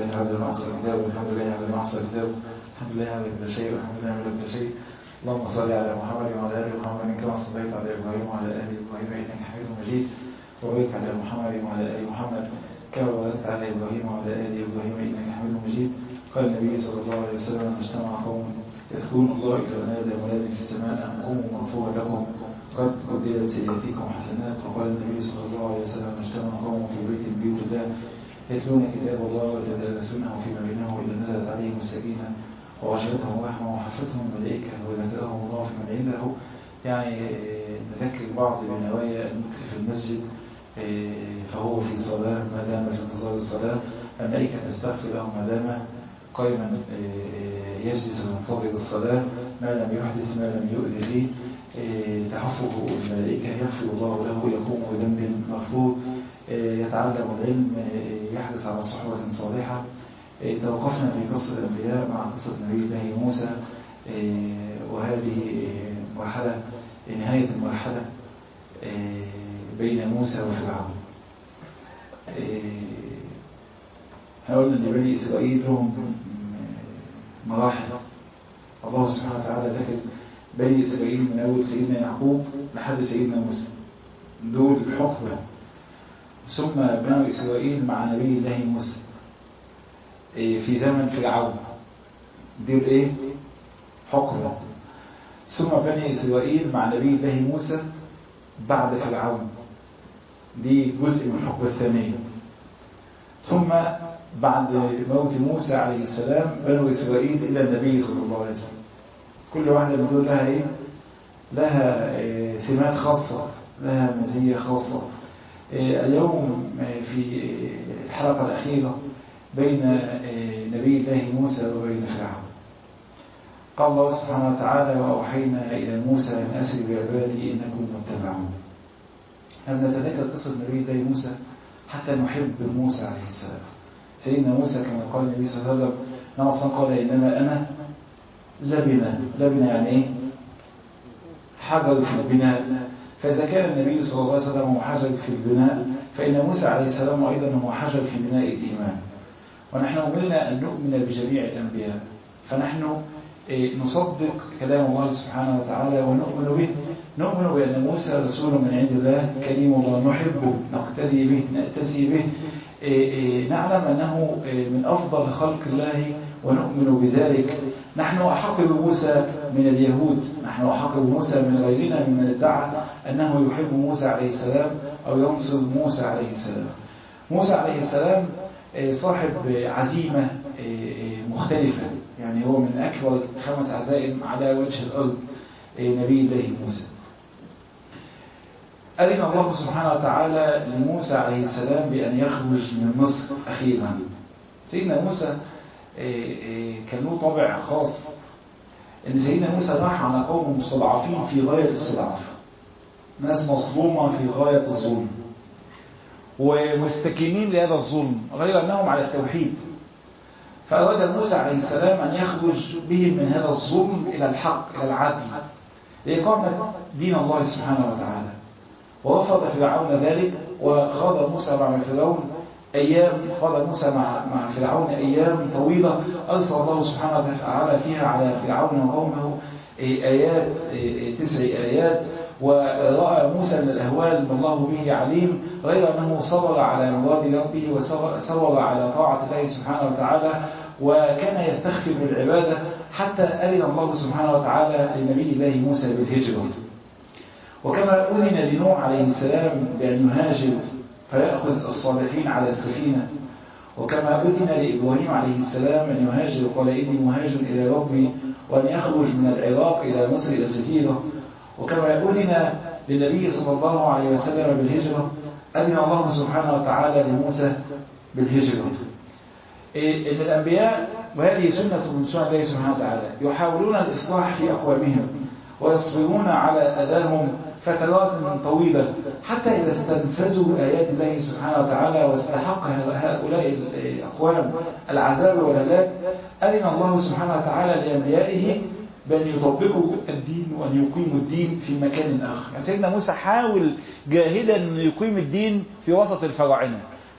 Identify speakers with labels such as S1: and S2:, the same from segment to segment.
S1: لله على ما أحسن كتاب والحمد لله على ما أحسن كتاب الحمد لله على كل شيء والحمد لله على كل شيء اللهم صل على محمد وعلى آل محمد كما صليت على إبراهيم وعلى آل إبراهيم إنك حميد مجيد وبارك على محمد وعلى آل محمد كما باركت على إبراهيم وعلى آل إبراهيم إنك حميد مجيد قال النبي صلى الله عليه وسلم اجتمع قوم يذكرون الله إلى نادى مناد في السماء أن قوموا مغفورا لكم قد قدرت سيئاتكم حسنات وقال النبي صلى الله عليه وسلم اجتمع قوم في بيت من بيوت الله يتلون كتاب الله ويتدارسونه فيما بينهم إذا نزلت عليهم السكينة وغشيتهم رحمة وحفتهم الملائكة وذكرهم الله في من عنده يعني نذكر بعض بنوايا المكث في المسجد فهو في صلاة ما دام في انتظار الصلاة الملائكة تستغفر له ما دام قائما يجلس وينتظر الصلاة ما لم يحدث ما لم يؤذي فيه تحفظ الملائكة يغفر الله له يقوم بذنب مغفور يتعلم العلم يحرص على صحبة صالحة توقفنا في قصة الأنبياء مع قصة نبي الله موسى وهذه مرحلة نهاية المرحلة بين موسى وفرعون احنا قلنا ان بني اسرائيل لهم مراحل الله سبحانه وتعالى ذكر بني اسرائيل من اول سيدنا يعقوب لحد سيدنا موسى دول حكمه ثم بني اسرائيل مع نبي الله موسى في زمن فرعون دول ايه حكمه ثم بني اسرائيل مع نبي الله موسى بعد فرعون دي جزء من الحكم الثاني ثم بعد موت موسى عليه السلام بنو إسرائيل إلى النبي صلى الله عليه وسلم كل واحدة من دول لها إيه؟ لها إيه سمات خاصة لها مزية خاصة إيه اليوم في الحلقة الأخيرة بين إيه نبي الله موسى وبين فرعون قال الله سبحانه وتعالى وأوحينا إلى موسى أن أسر بعبادي إنكم متبعون لم نتذكر قصة نبي الله موسى حتى نحب موسى عليه السلام سيدنا موسى كما قال النبي صلى الله عليه وسلم نعم قال إنما أنا لبنة لبنة يعني إيه حجر في البناء فإذا كان النبي صلى الله عليه وسلم هو حجر في البناء فإن موسى عليه السلام أيضا هو حجر في بناء الإيمان ونحن أمرنا أن نؤمن بجميع الأنبياء فنحن نصدق كلام الله سبحانه وتعالى ونؤمن به نؤمن بأن موسى رسول من عند الله كريم الله نحبه نقتدي به نأتسي به نعلم أنه من أفضل خلق الله ونؤمن بذلك نحن أحق بموسى من اليهود نحن أحق بموسى من غيرنا ممن ادعى أنه يحب موسى عليه السلام أو ينصر موسى عليه السلام موسى عليه السلام صاحب عزيمة مختلفة يعني هو من أكبر خمس عزائم على وجه الأرض نبي الله موسى أذن الله سبحانه وتعالى لموسى عليه السلام بأن يخرج من مصر أخيرا سيدنا موسى كان له طابع خاص أن سيدنا موسى راح على قوم مستضعفين في غاية الاستضعاف ناس مظلومة في غاية الظلم ومستكينين لهذا الظلم غير أنهم على التوحيد فأراد موسى عليه السلام أن يخرج بهم من هذا الظلم إلى الحق إلى العدل لإقامة دين الله سبحانه وتعالى ورفض فرعون ذلك وخاض موسى مع فرعون أيام خاض موسى مع مع فرعون أيام طويلة أرسل الله سبحانه وتعالى فيها على فرعون وقومه آيات تسع آيات ورأى موسى من الأهوال ما الله به عليم غير أنه صبر على مراد ربه وصبر على طاعة الله سبحانه وتعالى وكان يستخفي بالعبادة حتى أذن الله سبحانه وتعالى لنبي الله موسى بالهجرة وكما أذن لنوح عليه السلام بأن يهاجر فيأخذ الصالحين على السفينة وكما أذن لإبراهيم عليه السلام أن يهاجر قال إني مهاجر إلى ربي وأن يخرج من العراق إلى مصر إلى الجزيرة وكما أذن للنبي صلى الله عليه وسلم بالهجرة أذن الله سبحانه وتعالى لموسى بالهجرة إن الأنبياء وهذه سنة من سنة الله سبحانه وتعالى يحاولون الإصلاح في أقوامهم ويصبرون على أذاهم فترات طويلة حتى إذا استنفذوا آيات الله سبحانه وتعالى واستحق هؤلاء الأقوام العذاب والهلاك أذن الله سبحانه وتعالى لأنبيائه بأن يطبقوا الدين وأن يقيموا الدين في مكان آخر يعني سيدنا موسى حاول جاهدا أن يقيم الدين في وسط الفراعنة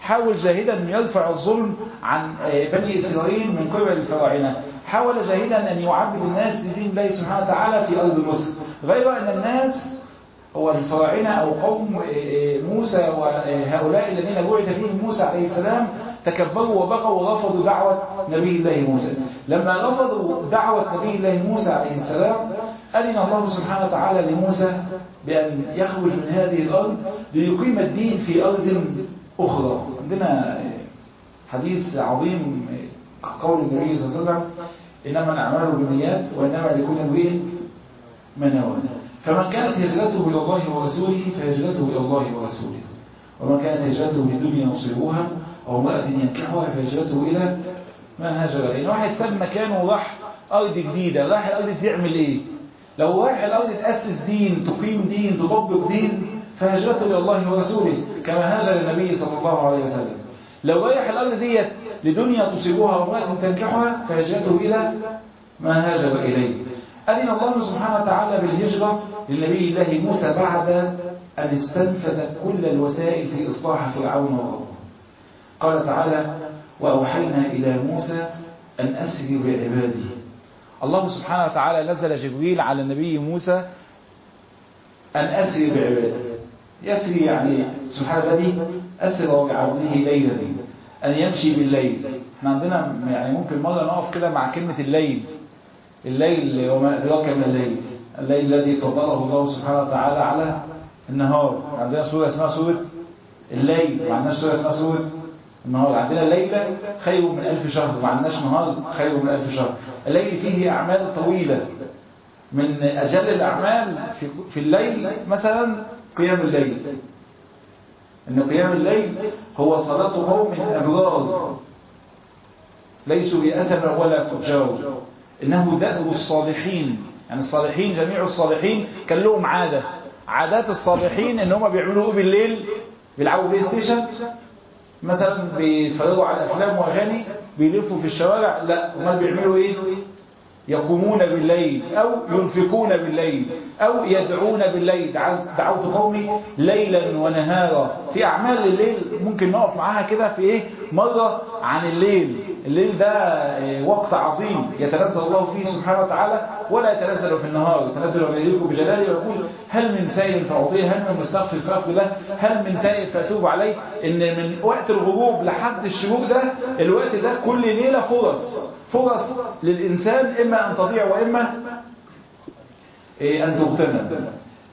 S1: حاول جاهدا أن يرفع الظلم عن بني إسرائيل من قبل الفراعنة حاول جاهدا أن يعبد الناس لدين الله سبحانه وتعالى في أرض مصر غير أن الناس هو الفراعنة أو قوم موسى وهؤلاء الذين بعث فيهم موسى عليه السلام تكبروا وبقوا ورفضوا دعوة نبي الله موسى لما رفضوا دعوة نبي الله موسى عليه السلام أذن الله سبحانه وتعالى لموسى بأن يخرج من هذه الأرض ليقيم الدين في أرض أخرى عندنا حديث عظيم قول النبي صلى الله عليه وسلم إنما الأعمال بالنيات وإنما لكل امرئ ما نوى فمن كانت هجرته إلى الله ورسوله فهجرته إلى الله ورسوله ومن كانت هجرته لدنيا يصيبها أو امرأة ينكحها فهجرته إلى ما هاجر إليه واحد ساب مكانه وراح أرض جديدة راح الأرض تعمل إيه لو رايح الأرض تأسس دين تقيم دين تطبق دين فهجرته إلى الله ورسوله كما هاجر النبي صلى الله عليه وسلم لو رايح الأرض ديت لدنيا تصيبها وامرأة تنكحها فهجرته إلى ما هاجر إليه أذن الله سبحانه وتعالى بالهجرة للنبي الله موسى بعد أن استنفذ كل الوسائل في إصلاح فرعون وقومه قال تعالى وأوحينا إلى موسى أن أسري بعبادي الله سبحانه وتعالى نزل جبريل على النبي موسى أن أسري بعبادي يسري يعني سبحان الذي أسرى بعبده ليلا أن يمشي بالليل احنا عندنا يعني ممكن مرة نقف كده مع كلمة الليل الليل وما أدراك ما الليل الليل الذي فضله الله سبحانه وتعالى على النهار عندنا سورة اسمها سورة الليل ما عندناش سورة اسمها سورة النهار عندنا ليلة خير من ألف شهر ما عندناش نهار خير من ألف شهر الليل فيه أعمال طويلة من أجل الأعمال في, في الليل مثلا قيام الليل إن قيام الليل هو صلاة قوم أبرار ليسوا بأثم ولا فجار إنه دأب الصالحين يعني الصالحين جميع الصالحين كان لهم عادة عادات الصالحين إن هم بيعملوا بالليل بيلعبوا بلاي ستيشن مثلا بيتفرجوا على أفلام وأغاني بيلفوا في الشوارع لا هم بيعملوا إيه يقومون بالليل أو ينفقون بالليل أو يدعون بالليل دعوت قومي ليلا ونهارا في أعمال الليل ممكن نقف معاها كده في إيه مرة عن الليل الليل ده وقت عظيم يتنزل الله فيه سبحانه وتعالى ولا يتنزل في النهار يتنزل ويليق بجلاله ويقول هل من سائل فأعطيه هل من مستغفر فأغفر له هل من تائب فأتوب عليه إن من وقت الغروب لحد الشروق ده الوقت ده كل ليلة فرص فرص للإنسان إما أن تضيع وإما أن تغتنم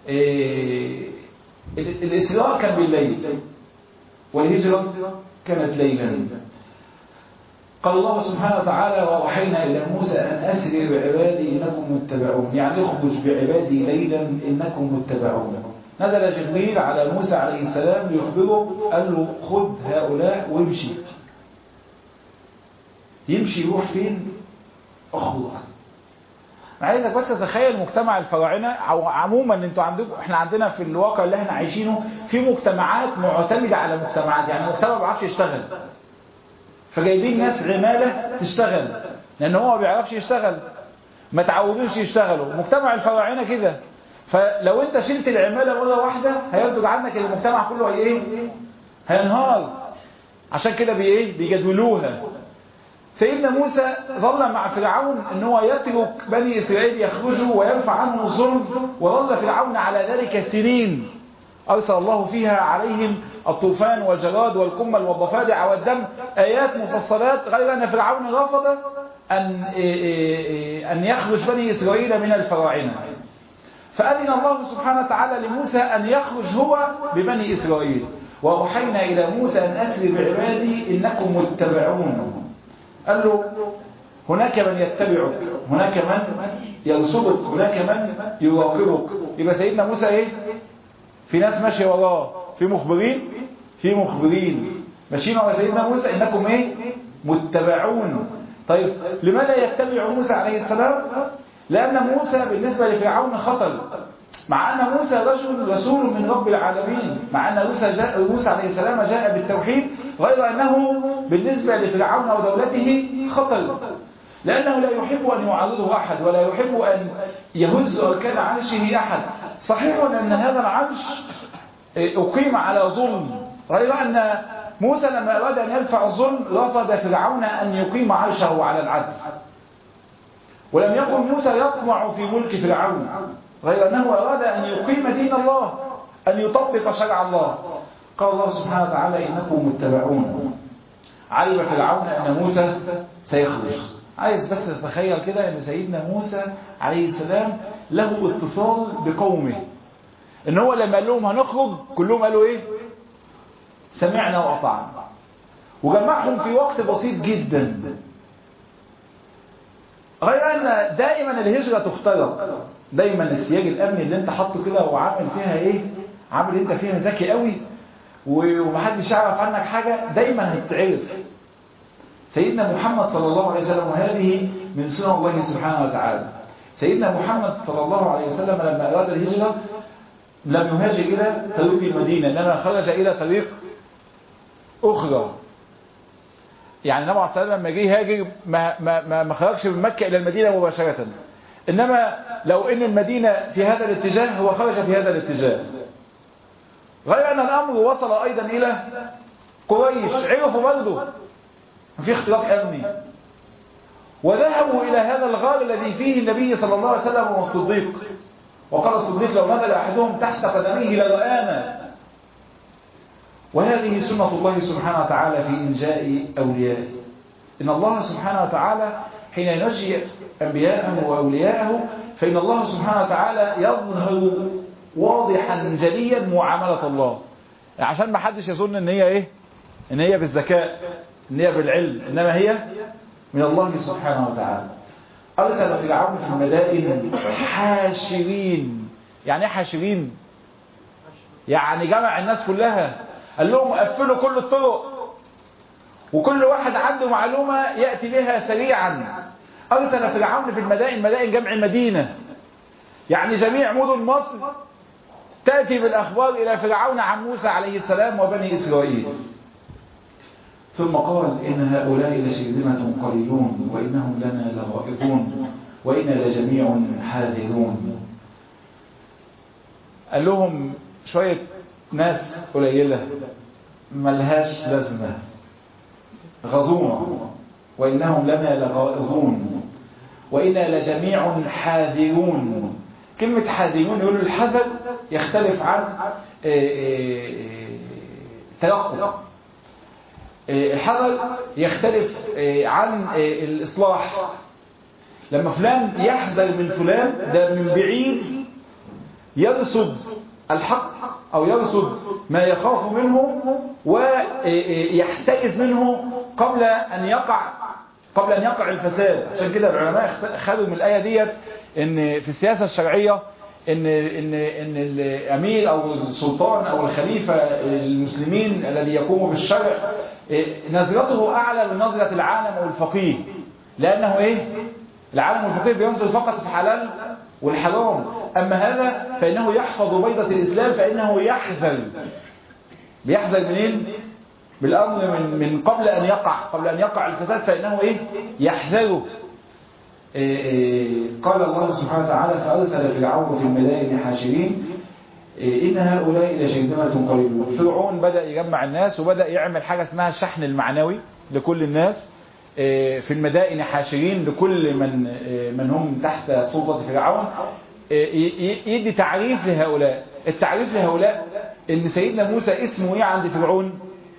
S1: الإسراء كان بالليل والهجرة كانت ليلا قال الله سبحانه وتعالى وأوحينا إلى موسى أن أسري بعبادي إنكم متبعون يعني اخرج بعبادي ليلا إنكم متبعون نزل جبريل على موسى عليه السلام ليخبره قال له خذ هؤلاء وامشي يمشي يروح فين اخرج انا عايزك بس تتخيل مجتمع الفراعنه او عموما انتوا عندكم احنا عندنا في الواقع اللي احنا عايشينه في مجتمعات معتمده على مجتمعات يعني مجتمع ما بيعرفش يشتغل فجايبين ناس عماله تشتغل لان هو ما بيعرفش يشتغل ما تعودوش يشتغلوا مجتمع الفراعنه كده فلو انت شلت العماله مره واحده هينتج عنك المجتمع كله هي ايه هينهار عشان كده بي ايه بيجدولوها سيدنا موسى ظل مع فرعون ان هو يترك بني اسرائيل يخرجوا ويرفع عنهم الظلم وظل فرعون على ذلك سنين ارسل الله فيها عليهم الطوفان والجراد والقمل والضفادع والدم ايات مفصلات غير ان فرعون رفض ان ان يخرج بني اسرائيل من الفراعنه فأذن الله سبحانه وتعالى لموسى أن يخرج هو ببني إسرائيل وأوحينا إلى موسى أن أسر بعبادي إنكم متبعون قال له هناك من يتبعك هناك من يرصدك هناك من يراقبك يبقى سيدنا موسى ايه في ناس ماشيه وراه في مخبرين في مخبرين ماشيين ورا سيدنا موسى انكم ايه متبعون طيب لماذا يتبع موسى عليه السلام لان موسى بالنسبه لفرعون خطر مع أن موسى رجل رسول من رب العالمين مع أن موسى, جاء موسى عليه السلام جاء بالتوحيد غير أنه بالنسبة لفرعون ودولته خطر لأنه لا يحب أن يعرضه أحد ولا يحب أن يهز أركان عرشه أحد صحيح أن هذا العرش أقيم على ظلم غير أن موسى لما أراد أن يدفع الظلم رفض فرعون أن يقيم عرشه على العدل ولم يكن موسى يطمع في ملك فرعون غير أنه أراد أن يقيم دين الله أن يطبق شرع الله قال الله سبحانه وتعالى إنكم متبعون علم فرعون أن موسى سيخرج عايز بس تتخيل كده أن سيدنا موسى عليه السلام له اتصال بقومه ان هو لما قال لهم هنخرج كلهم قالوا ايه سمعنا وأطعنا وجمعهم في وقت بسيط جدا غير ان دائما الهجرة تخترق دايما السياج الامني اللي انت حاطه كده وعامل فيها ايه عامل انت فيها ذكي قوي ومحدش يعرف عنك حاجة دايما هتتعرف سيدنا محمد صلى الله عليه وسلم وهذه من سنن الله سبحانه وتعالى سيدنا محمد صلى الله عليه وسلم لما أراد الهجرة لم يهاجر إلى طريق المدينة إنما خرج إلى طريق أخرى يعني النبي عليه الصلاة والسلام لما جه يهاجر ما, ما, ما خرجش من مكة إلى المدينة مباشرة إنما لو إن المدينة في هذا الاتجاه هو خرج في هذا الاتجاه غير أن الأمر وصل أيضا إلى قريش عرفوا برضه في اختراق أمني وذهبوا إلى هذا الغار الذي فيه النبي صلى الله عليه وسلم والصديق وقال الصديق لو نزل أحدهم تحت قدميه لرآنا وهذه سنة الله سبحانه وتعالى في إنجاء أوليائه إن الله سبحانه وتعالى حين ينجي أنبياءه وأولياءه فإن الله سبحانه وتعالى يظهر واضحا جليا معاملة الله عشان ما حدش يظن ان هي ايه ان هي بالذكاء ان هي بالعلم انما هي من الله سبحانه وتعالى ارسل فرعون في المدائن حاشرين يعني ايه حاشرين يعني جمع الناس كلها قال لهم قفلوا كل الطرق وكل واحد عنده معلومة يأتي بها سريعا أرسل فرعون في المدائن مدائن جمع مدينة يعني جميع مدن مصر تأتي بالأخبار إلى فرعون عن موسى عليه السلام وبني إسرائيل ثم قال إن هؤلاء لشرذمة قليلون وإنهم لنا لغائظون وإنا لجميع حاذرون قال لهم شوية ناس قليلة ملهاش لازمة غزومة وإنهم لنا لغائظون وإنا لجميع حاذرون كلمة حاذرون يقولوا الحذر يختلف عن تيقظ الحذر يختلف عن الإصلاح لما فلان يحذر من فلان ده من بعيد يرصد الحق أو يرصد ما يخاف منه ويحتئز منه قبل أن يقع قبل أن يقع الفساد عشان كده العلماء خدوا من الآية ديت ان في السياسة الشرعية ان ان ان الامير او السلطان او الخليفة المسلمين الذي يقوم بالشرع نظرته اعلى من نظرة العالم او الفقيه لانه ايه العالم والفقيه بينظر فقط في حلال والحرام اما هذا فانه يحفظ بيضة الاسلام فانه يحذر بيحذر منين بالامر من من قبل ان يقع قبل ان يقع الفساد فانه ايه يحذره قال الله سبحانه وتعالى فأرسل فرعون في المدائن حاشرين إن هؤلاء لشرذمة قليلون فرعون بدأ يجمع الناس وبدأ يعمل حاجة اسمها الشحن المعنوي لكل الناس في المدائن حاشرين لكل من من هم تحت سلطة فرعون يدي تعريف لهؤلاء التعريف لهؤلاء ان سيدنا موسى اسمه ايه عند فرعون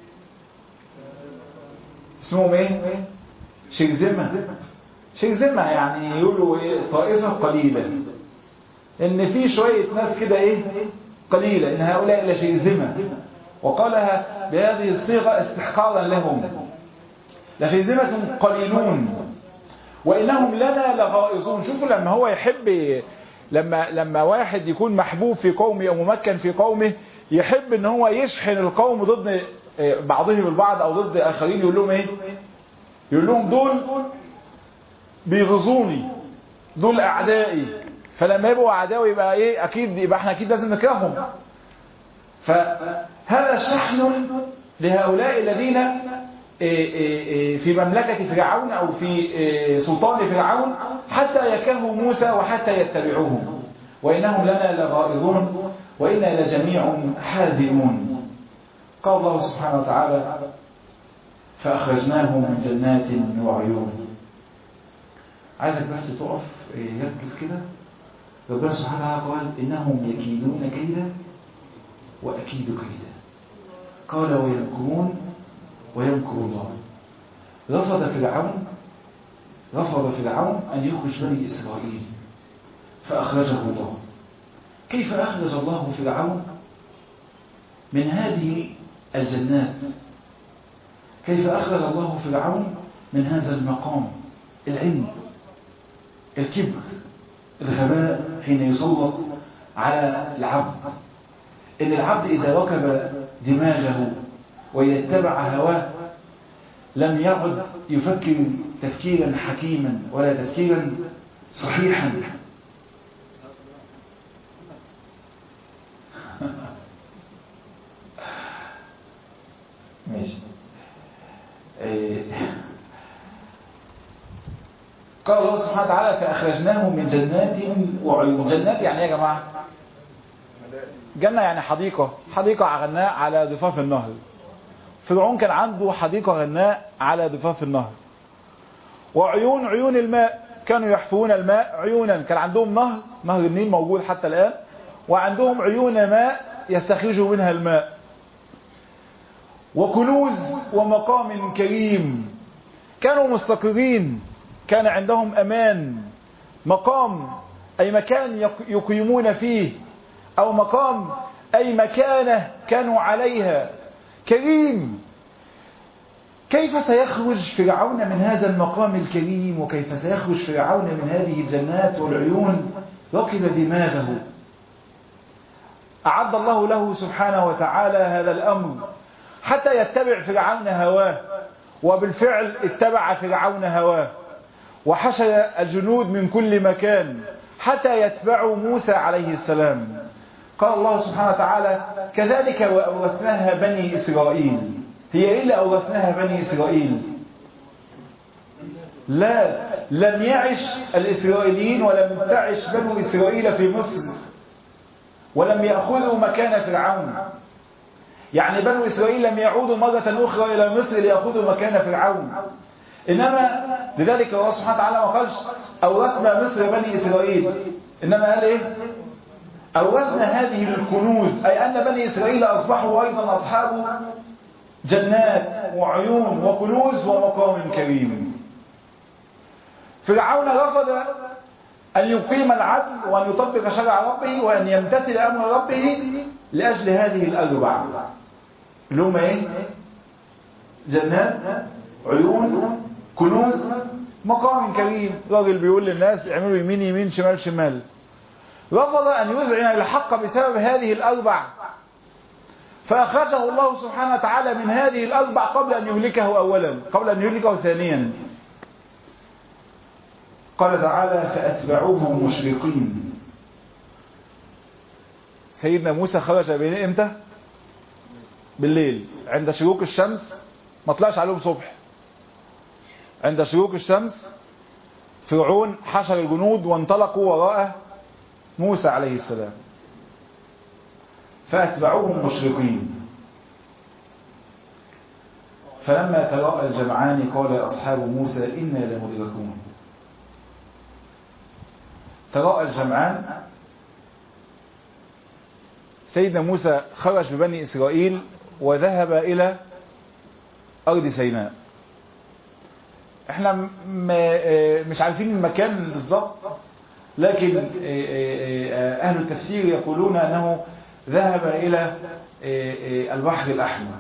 S1: اسمهم ايه شرذمة شرذمة يعني يقولوا ايه طائفة قليلة ان في شوية ناس كده ايه قليلة ان هؤلاء لشرذمة وقالها بهذه الصيغة استحقارا لهم لشرذمة قليلون وإنهم لنا لغائظون شوفوا لما هو يحب لما لما واحد يكون محبوب في قومه أو ممكن في قومه يحب ان هو يشحن القوم ضد بعضهم البعض أو ضد آخرين يقول لهم ايه يقول لهم دول بيغزوني دول أعدائي فلما يبقوا أعدائي يبقى ايه أكيد يبقى احنا أكيد لازم نكرههم فهذا شحن لهؤلاء الذين في مملكة فرعون أو في سلطان فرعون حتى يكرهوا موسى وحتى يتبعوهم وإنهم لنا لغائظون وإنا لجميع حاذرون قال الله سبحانه وتعالى فأخرجناهم من جنات وعيون عايزك بس تقف يركز كده ربنا سبحانه وتعالى قال إنهم يكيدون كيدا وأكيد كيدا قال ويمكرون ويمكر الله رفض فرعون رفض فرعون أن يخرج بني إسرائيل فأخرجه الله كيف أخرج الله فرعون من هذه الجنات كيف أخرج الله فرعون من هذا المقام العلم الكبر الغباء حين يسلط على العبد إن العبد إذا ركب دماغه ويتبع هواه لم يعد يفكر تفكيرا حكيما ولا تفكيرا صحيحا ماشي قال الله سبحانه وتعالى فأخرجناهم من جنات وعيون جنات يعني ايه يا جماعة جنة يعني حديقة حديقة غناء على ضفاف النهر فرعون كان عنده حديقة غناء على ضفاف النهر وعيون عيون الماء كانوا يحفون الماء عيونا كان عندهم نهر نهر النيل موجود حتى الآن وعندهم عيون ماء يستخرجوا منها الماء وكنوز ومقام كريم كانوا مستقرين كان عندهم أمان مقام أي مكان يقيمون فيه أو مقام أي مكانة كانوا عليها كريم كيف سيخرج فرعون من هذا المقام الكريم وكيف سيخرج فرعون من هذه الجنات والعيون ركب دماغه أعد الله له سبحانه وتعالى هذا الأمر حتى يتبع فرعون هواه وبالفعل اتبع فرعون هواه وحشد الجنود من كل مكان حتى يتبعوا موسى عليه السلام قال الله سبحانه وتعالى كذلك وأورثناها بني إسرائيل هي إيه اللي أورثناها بني إسرائيل لا لم يعش الإسرائيليين ولم تعش بنو إسرائيل في مصر ولم يأخذوا مكان فرعون يعني بنو إسرائيل لم يعودوا مرة أخرى إلى مصر ليأخذوا مكان فرعون إنما لذلك الله سبحانه وتعالى ما قالش أورثنا مصر بني إسرائيل إنما قال إيه أورثنا هذه الكنوز أي أن بني إسرائيل أصبحوا أيضا أصحاب جنات وعيون وكنوز ومقام كريم فرعون رفض أن يقيم العدل وأن يطبق شرع ربه وأن يمتثل أمر ربه لأجل هذه الأربع اللي هم إيه؟ جنات عيون كنوز مقام كريم راجل بيقول للناس اعملوا يمين يمين شمال شمال رفض أن يذعن الحق بسبب هذه الأربع فأخرجه الله سبحانه وتعالى من هذه الأربع قبل أن يهلكه أولا قبل أن يهلكه ثانيا قال تعالى فأتبعوهم مشرقين سيدنا موسى خرج بين امتى بالليل عند شروق الشمس ما طلعش عليهم صبح عند شروق الشمس فرعون حشر الجنود وانطلقوا وراء موسى عليه السلام فأتبعوهم مشرقين فلما تراءى الجمعان قال أصحاب موسى إنا لمدركون تراءى الجمعان سيدنا موسى خرج ببني إسرائيل وذهب إلى أرض سيناء احنا مش عارفين المكان بالظبط لكن أهل التفسير يقولون أنه ذهب إلى البحر الأحمر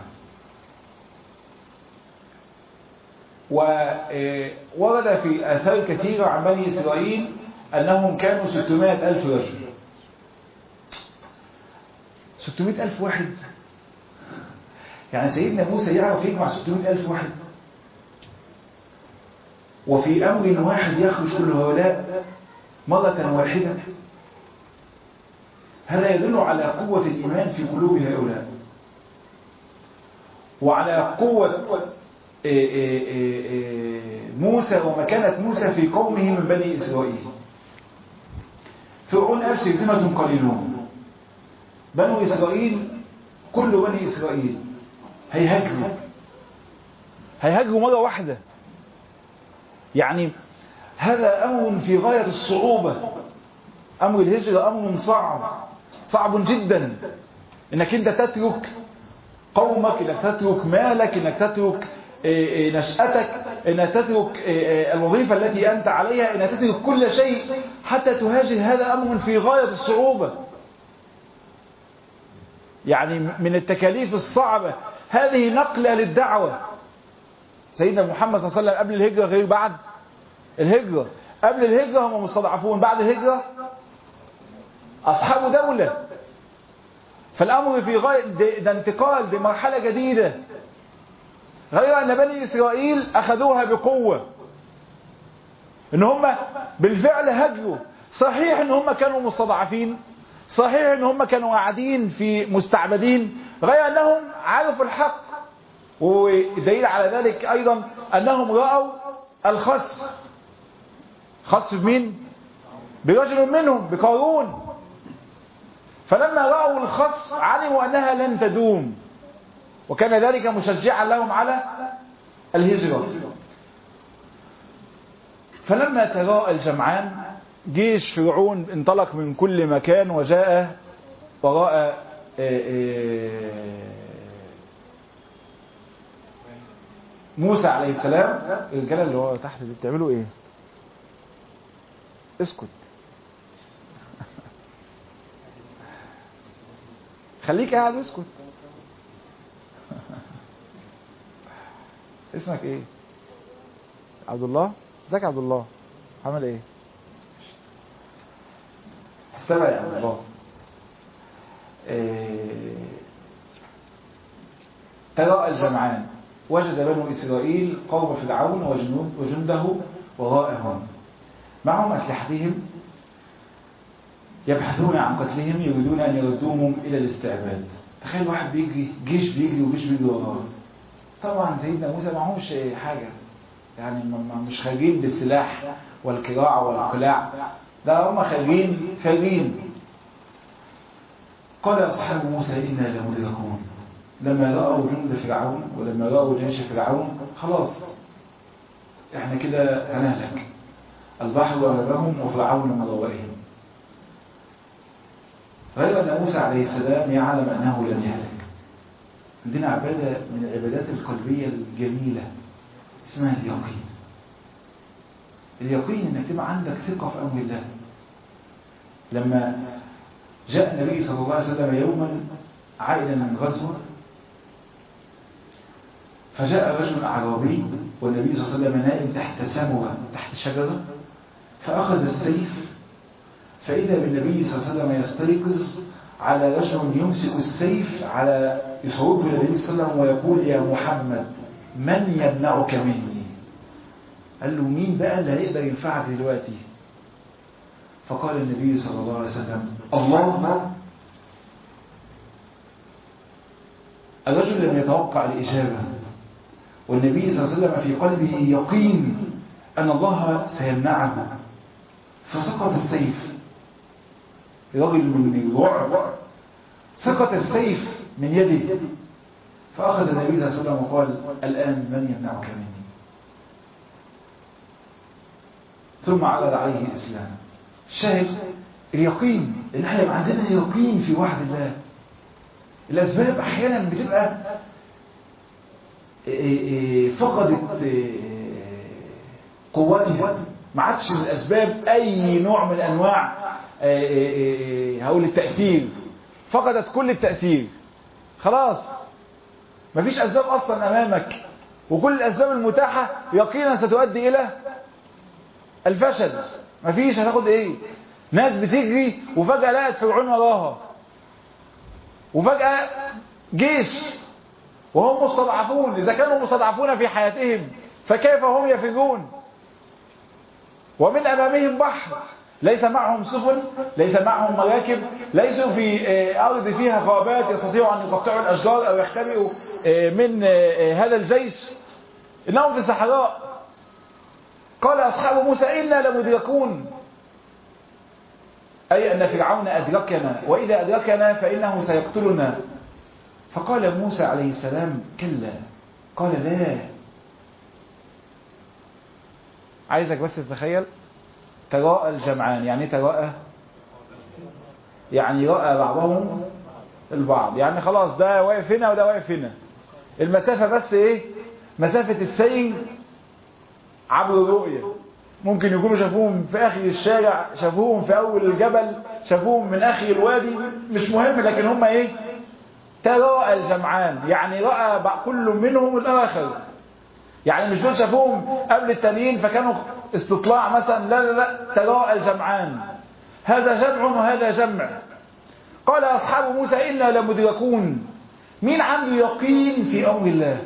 S1: وورد في آثار كثيرة عن بني إسرائيل أنهم كانوا 600 ألف رجل 600 ألف واحد يعني سيدنا موسى يعرف يجمع 600 ألف واحد وفي أمر واحد يخرج كل هؤلاء مرة واحدة هذا يدل على قوة الإيمان في قلوب هؤلاء وعلى قوة موسى ومكانة موسى في قومه من بني إسرائيل فرعون أبشر زمة قليلون بنو إسرائيل كل بني إسرائيل هيهاجروا هيهاجروا مرة واحدة يعني هذا أمر في غاية الصعوبة أمر الهجرة أمر صعب صعب جدا انك انت تترك قومك انك تترك مالك انك تترك نشأتك انك تترك الوظيفة التي انت عليها انك تترك كل شيء حتى تهاجر هذا امر في غاية الصعوبة يعني من التكاليف الصعبة هذه نقلة للدعوة سيدنا محمد صلى الله عليه وسلم قبل الهجرة غير بعد الهجرة قبل الهجرة هم مستضعفون بعد الهجرة أصحاب دولة فالأمر في غاية ده, ده انتقال دي مرحلة جديدة غير أن بني إسرائيل أخذوها بقوة إن هم بالفعل هجروا صحيح إن هم كانوا مستضعفين صحيح إن هم كانوا قاعدين في مستعبدين غير أنهم عرفوا الحق ودليل على ذلك أيضا أنهم رأوا الخص خص بمين برجل منهم بقارون فلما رأوا الخص علموا أنها لن تدوم وكان ذلك مشجعا لهم على الهجرة فلما تراءى الجمعان جيش فرعون انطلق من كل مكان وجاء وراء موسى عليه السلام الرجاله اللي هو تحت دي بتعملوا ايه اسكت خليك قاعد اسكت اسمك ايه عبد الله ازيك يا عبد الله عامل ايه استمع يا عبد الله إيه... تراءى الجمعان وجد بنو إسرائيل قوم فرعون وجنود وجنده وراءهم معهم أسلحتهم يبحثون عن قتلهم يريدون أن يردوهم إلى الاستعباد تخيل واحد بيجري جيش بيجري وجيش بيجري وراه طبعا سيدنا موسى معهوش حاجة يعني مش خارجين بالسلاح والكراع والقلاع ده هم خارجين خارجين قال أصحاب موسى إنا لمدركون لما رأوا جند فرعون ولما رأوا جيش فرعون خلاص احنا كده هنهلك البحر أمامهم وفرعون من ورائهم غير أن موسى عليه السلام يعلم أنه لن يهلك عندنا عبادة من العبادات القلبية الجميلة اسمها اليقين اليقين انك تبقى عندك ثقة في أمر الله لما جاء النبي صلى الله عليه وسلم يوما عائدا من غزوة فجاء رجل أعرابي والنبي صلى الله عليه وسلم نائم تحت سمرة تحت شجرة فأخذ السيف فإذا بالنبي صلى الله عليه وسلم يستيقظ على رجل يمسك السيف على يصوبه النبي صلى الله عليه وسلم ويقول يا محمد من يمنعك مني قال له مين بقى اللي هيقدر ينفعك دلوقتي فقال النبي صلى الله عليه وسلم الله الرجل لم يتوقع الإجابة والنبي صلى الله عليه وسلم في قلبه يقين أن الله سيمنعه فسقط السيف رجل من الرعب سقط السيف من يده فأخذ النبي صلى الله عليه وسلم وقال الآن من يمنعك مني ثم عرض عليه الإسلام الشاهد اليقين ان احنا يبقى عندنا يقين في وحد الله الأسباب أحيانا بتبقى فقدت قوتها ما عادش الأسباب أي نوع من أنواع هقول التأثير فقدت كل التأثير خلاص مفيش أسباب أصلا أمامك وكل الأسباب المتاحة يقينا ستؤدي إلى الفشل مفيش هتاخد إيه ناس بتجري وفجأة لقت فرعون وراها وفجأة جيش وهم مستضعفون إذا كانوا مستضعفون في حياتهم فكيف هم يفرون ومن أمامهم بحر ليس معهم سفن ليس معهم مراكب ليسوا في أرض فيها غابات يستطيعوا أن يقطعوا الأشجار أو يختبئوا من هذا الجيش إنهم في صحراء قال أصحاب موسى إنا لمدركون أي أن فرعون أدركنا وإذا أدركنا فإنه سيقتلنا فقال موسى عليه السلام كلا قال لا عايزك بس تتخيل تراءى الجمعان يعني تراءى يعني رأى بعضهم البعض يعني خلاص ده واقف هنا وده واقف هنا المسافة بس ايه مسافة السير عبر الرؤية ممكن يكونوا شافوهم في اخر الشارع شافوهم في اول الجبل شافوهم من اخر الوادي مش مهم لكن هم ايه تراءى الجمعان يعني رأى كل منهم الاخر يعني مش دول شافوهم قبل التانيين فكانوا استطلاع مثلا لا لا لا تراءى الجمعان هذا جمع وهذا جمع قال أصحاب موسى إنا لمدركون مين عنده يقين في أمر الله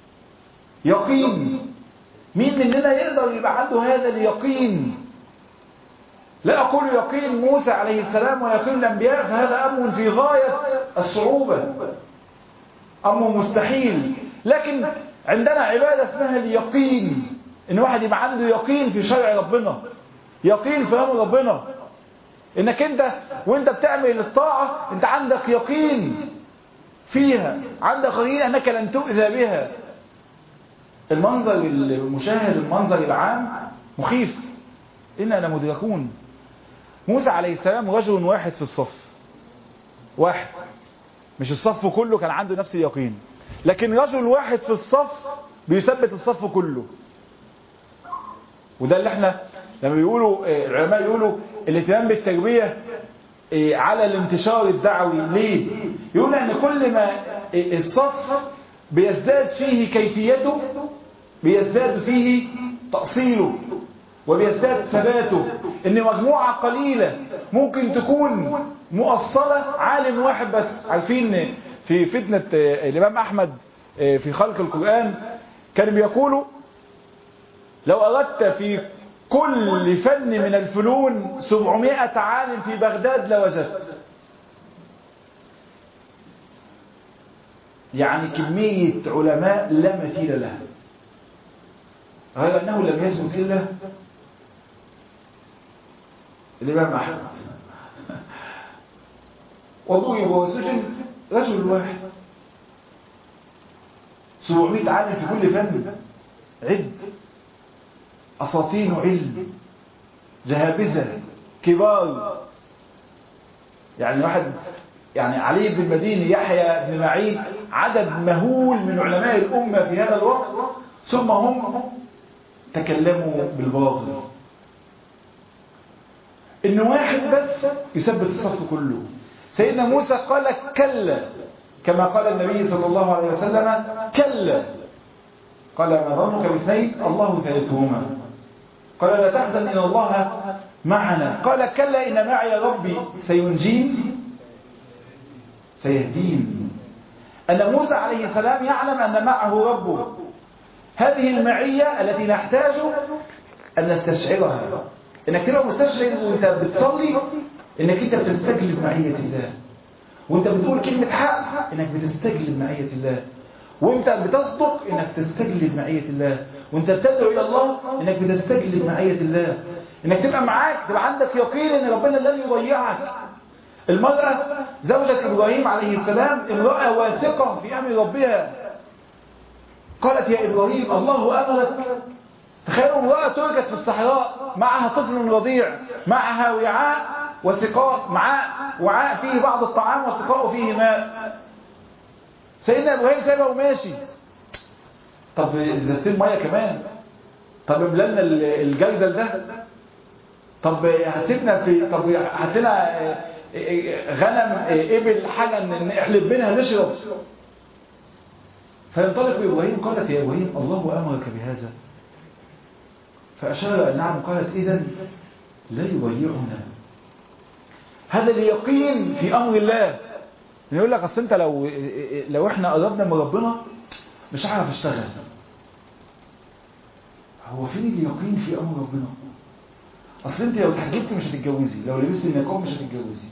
S1: يقين مين مننا يقدر يبقى عنده هذا اليقين لا أقول يقين موسى عليه السلام ويقين الأنبياء فهذا أمر في غاية الصعوبة أمر مستحيل لكن عندنا عبادة اسمها اليقين إن واحد يبقى عنده يقين في شرع ربنا يقين في أمر ربنا انك انت وانت بتعمل الطاعة انت عندك يقين فيها عندك يقين انك لن تؤذى بها المنظر المشاهد المنظر العام مخيف إنا لمدركون موسى عليه السلام رجل واحد في الصف واحد مش الصف كله كان عنده نفس اليقين لكن رجل واحد في الصف بيثبت الصف كله وده اللي احنا لما بيقولوا العلماء يقولوا الاهتمام بالتربية على الانتشار الدعوي ليه يقول ان كل ما الصف بيزداد فيه كيفيته بيزداد فيه تأصيله وبيزداد ثباته ان مجموعة قليلة ممكن تكون مؤصلة عالم واحد بس عارفين في فتنة الامام احمد في خلق القرآن كانوا بيقولوا لو اردت في كل فن من الفنون 700 عالم في بغداد لوجدت يعني كمية علماء لا مثيل لها غير أنه لم يثبت إلا الإمام أحمد وضوء وسجن رجل واحد 700 عالم في كل فن عد أساطين علم جهابذة كبار يعني واحد يعني علي بن المديني يحيى بن معين عدد مهول من علماء الأمة في هذا الوقت ثم هم تكلموا بالباطل إن واحد بس يثبت الصف كله سيدنا موسى قال كلا كما قال النبي صلى الله عليه وسلم كلا قال ما ظنك باثنين الله ثالثهما قال لا تحزن إن الله معنا قال كلا إن معي ربي سينجين سيهدين أن موسى عليه السلام يعلم أن معه ربه هذه المعية التي نحتاج أن نستشعرها إنك تبقى مستشعر وانت بتصلي إنك أنت بتستجلب معية الله وانت بتقول كلمة حق إنك بتستجلب معية الله وانت بتصدق انك تستجلب معية الله وانت بتدعو الى الله انك بتستجلب معية الله انك تبقى معاك تبقى عندك يقين ان ربنا لن يضيعك المرأة زوجة ابراهيم عليه السلام امرأة واثقة في امر ربها قالت يا ابراهيم الله امرك تخيلوا امرأة تركت في الصحراء معها طفل رضيع معها وعاء وسقاء معاء وعاء فيه بعض الطعام وسقاء فيه ماء سيدنا ابراهيم سايبها وماشي طب ازازتين ميه كمان طب املالنا الجلدل ده طب هاتنا في طب هاتنا غنم ابل حاجه نحلب منها نشرب فينطلق ابراهيم قالت يا ابراهيم الله امرك بهذا فاشار نعم قالت اذا لا يضيعنا هذا اليقين في امر الله يقول لك اصل انت لو لو احنا قربنا من ربنا مش هعرف اشتغل هو فين اليقين في امر ربنا اصل انت لو اتحجبتي مش هتتجوزي لو لبست النقاب مش هتتجوزي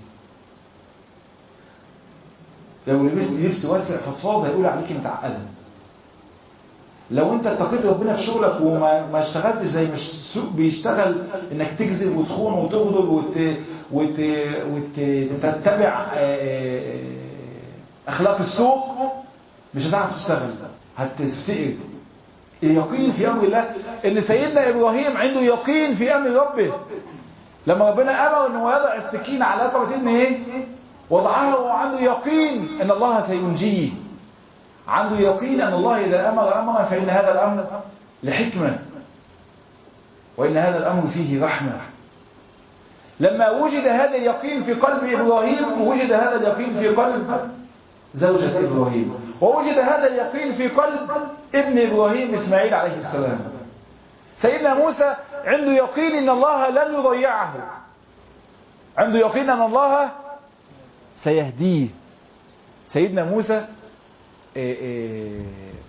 S1: لو لبست لبس واسع فضفاض هيقول عليكي متعقده لو انت اتقيت ربنا في شغلك وما ما اشتغلتش زي ما السوق بيشتغل انك تكذب وتخون وتغدر وت وت وتتبع اخلاق السوق مش هتعرف تشتغل هتفتقر اليقين في امر الله ان سيدنا ابراهيم عنده يقين في امر ربه لما ربنا امر انه يضع السكين على رقبه ابنه ايه وضعها وعنده يقين ان الله سينجيه عنده يقين ان الله اذا امر امرا فان هذا الامر لحكمه وان هذا الامر فيه رحمه لما وجد هذا اليقين في قلب ابراهيم وجد هذا اليقين في قلب زوجة ابراهيم ووجد هذا اليقين في قلب ابن ابراهيم اسماعيل عليه السلام سيدنا موسى عنده يقين ان الله لن يضيعه عنده يقين ان الله سيهديه سيدنا موسى إيه إيه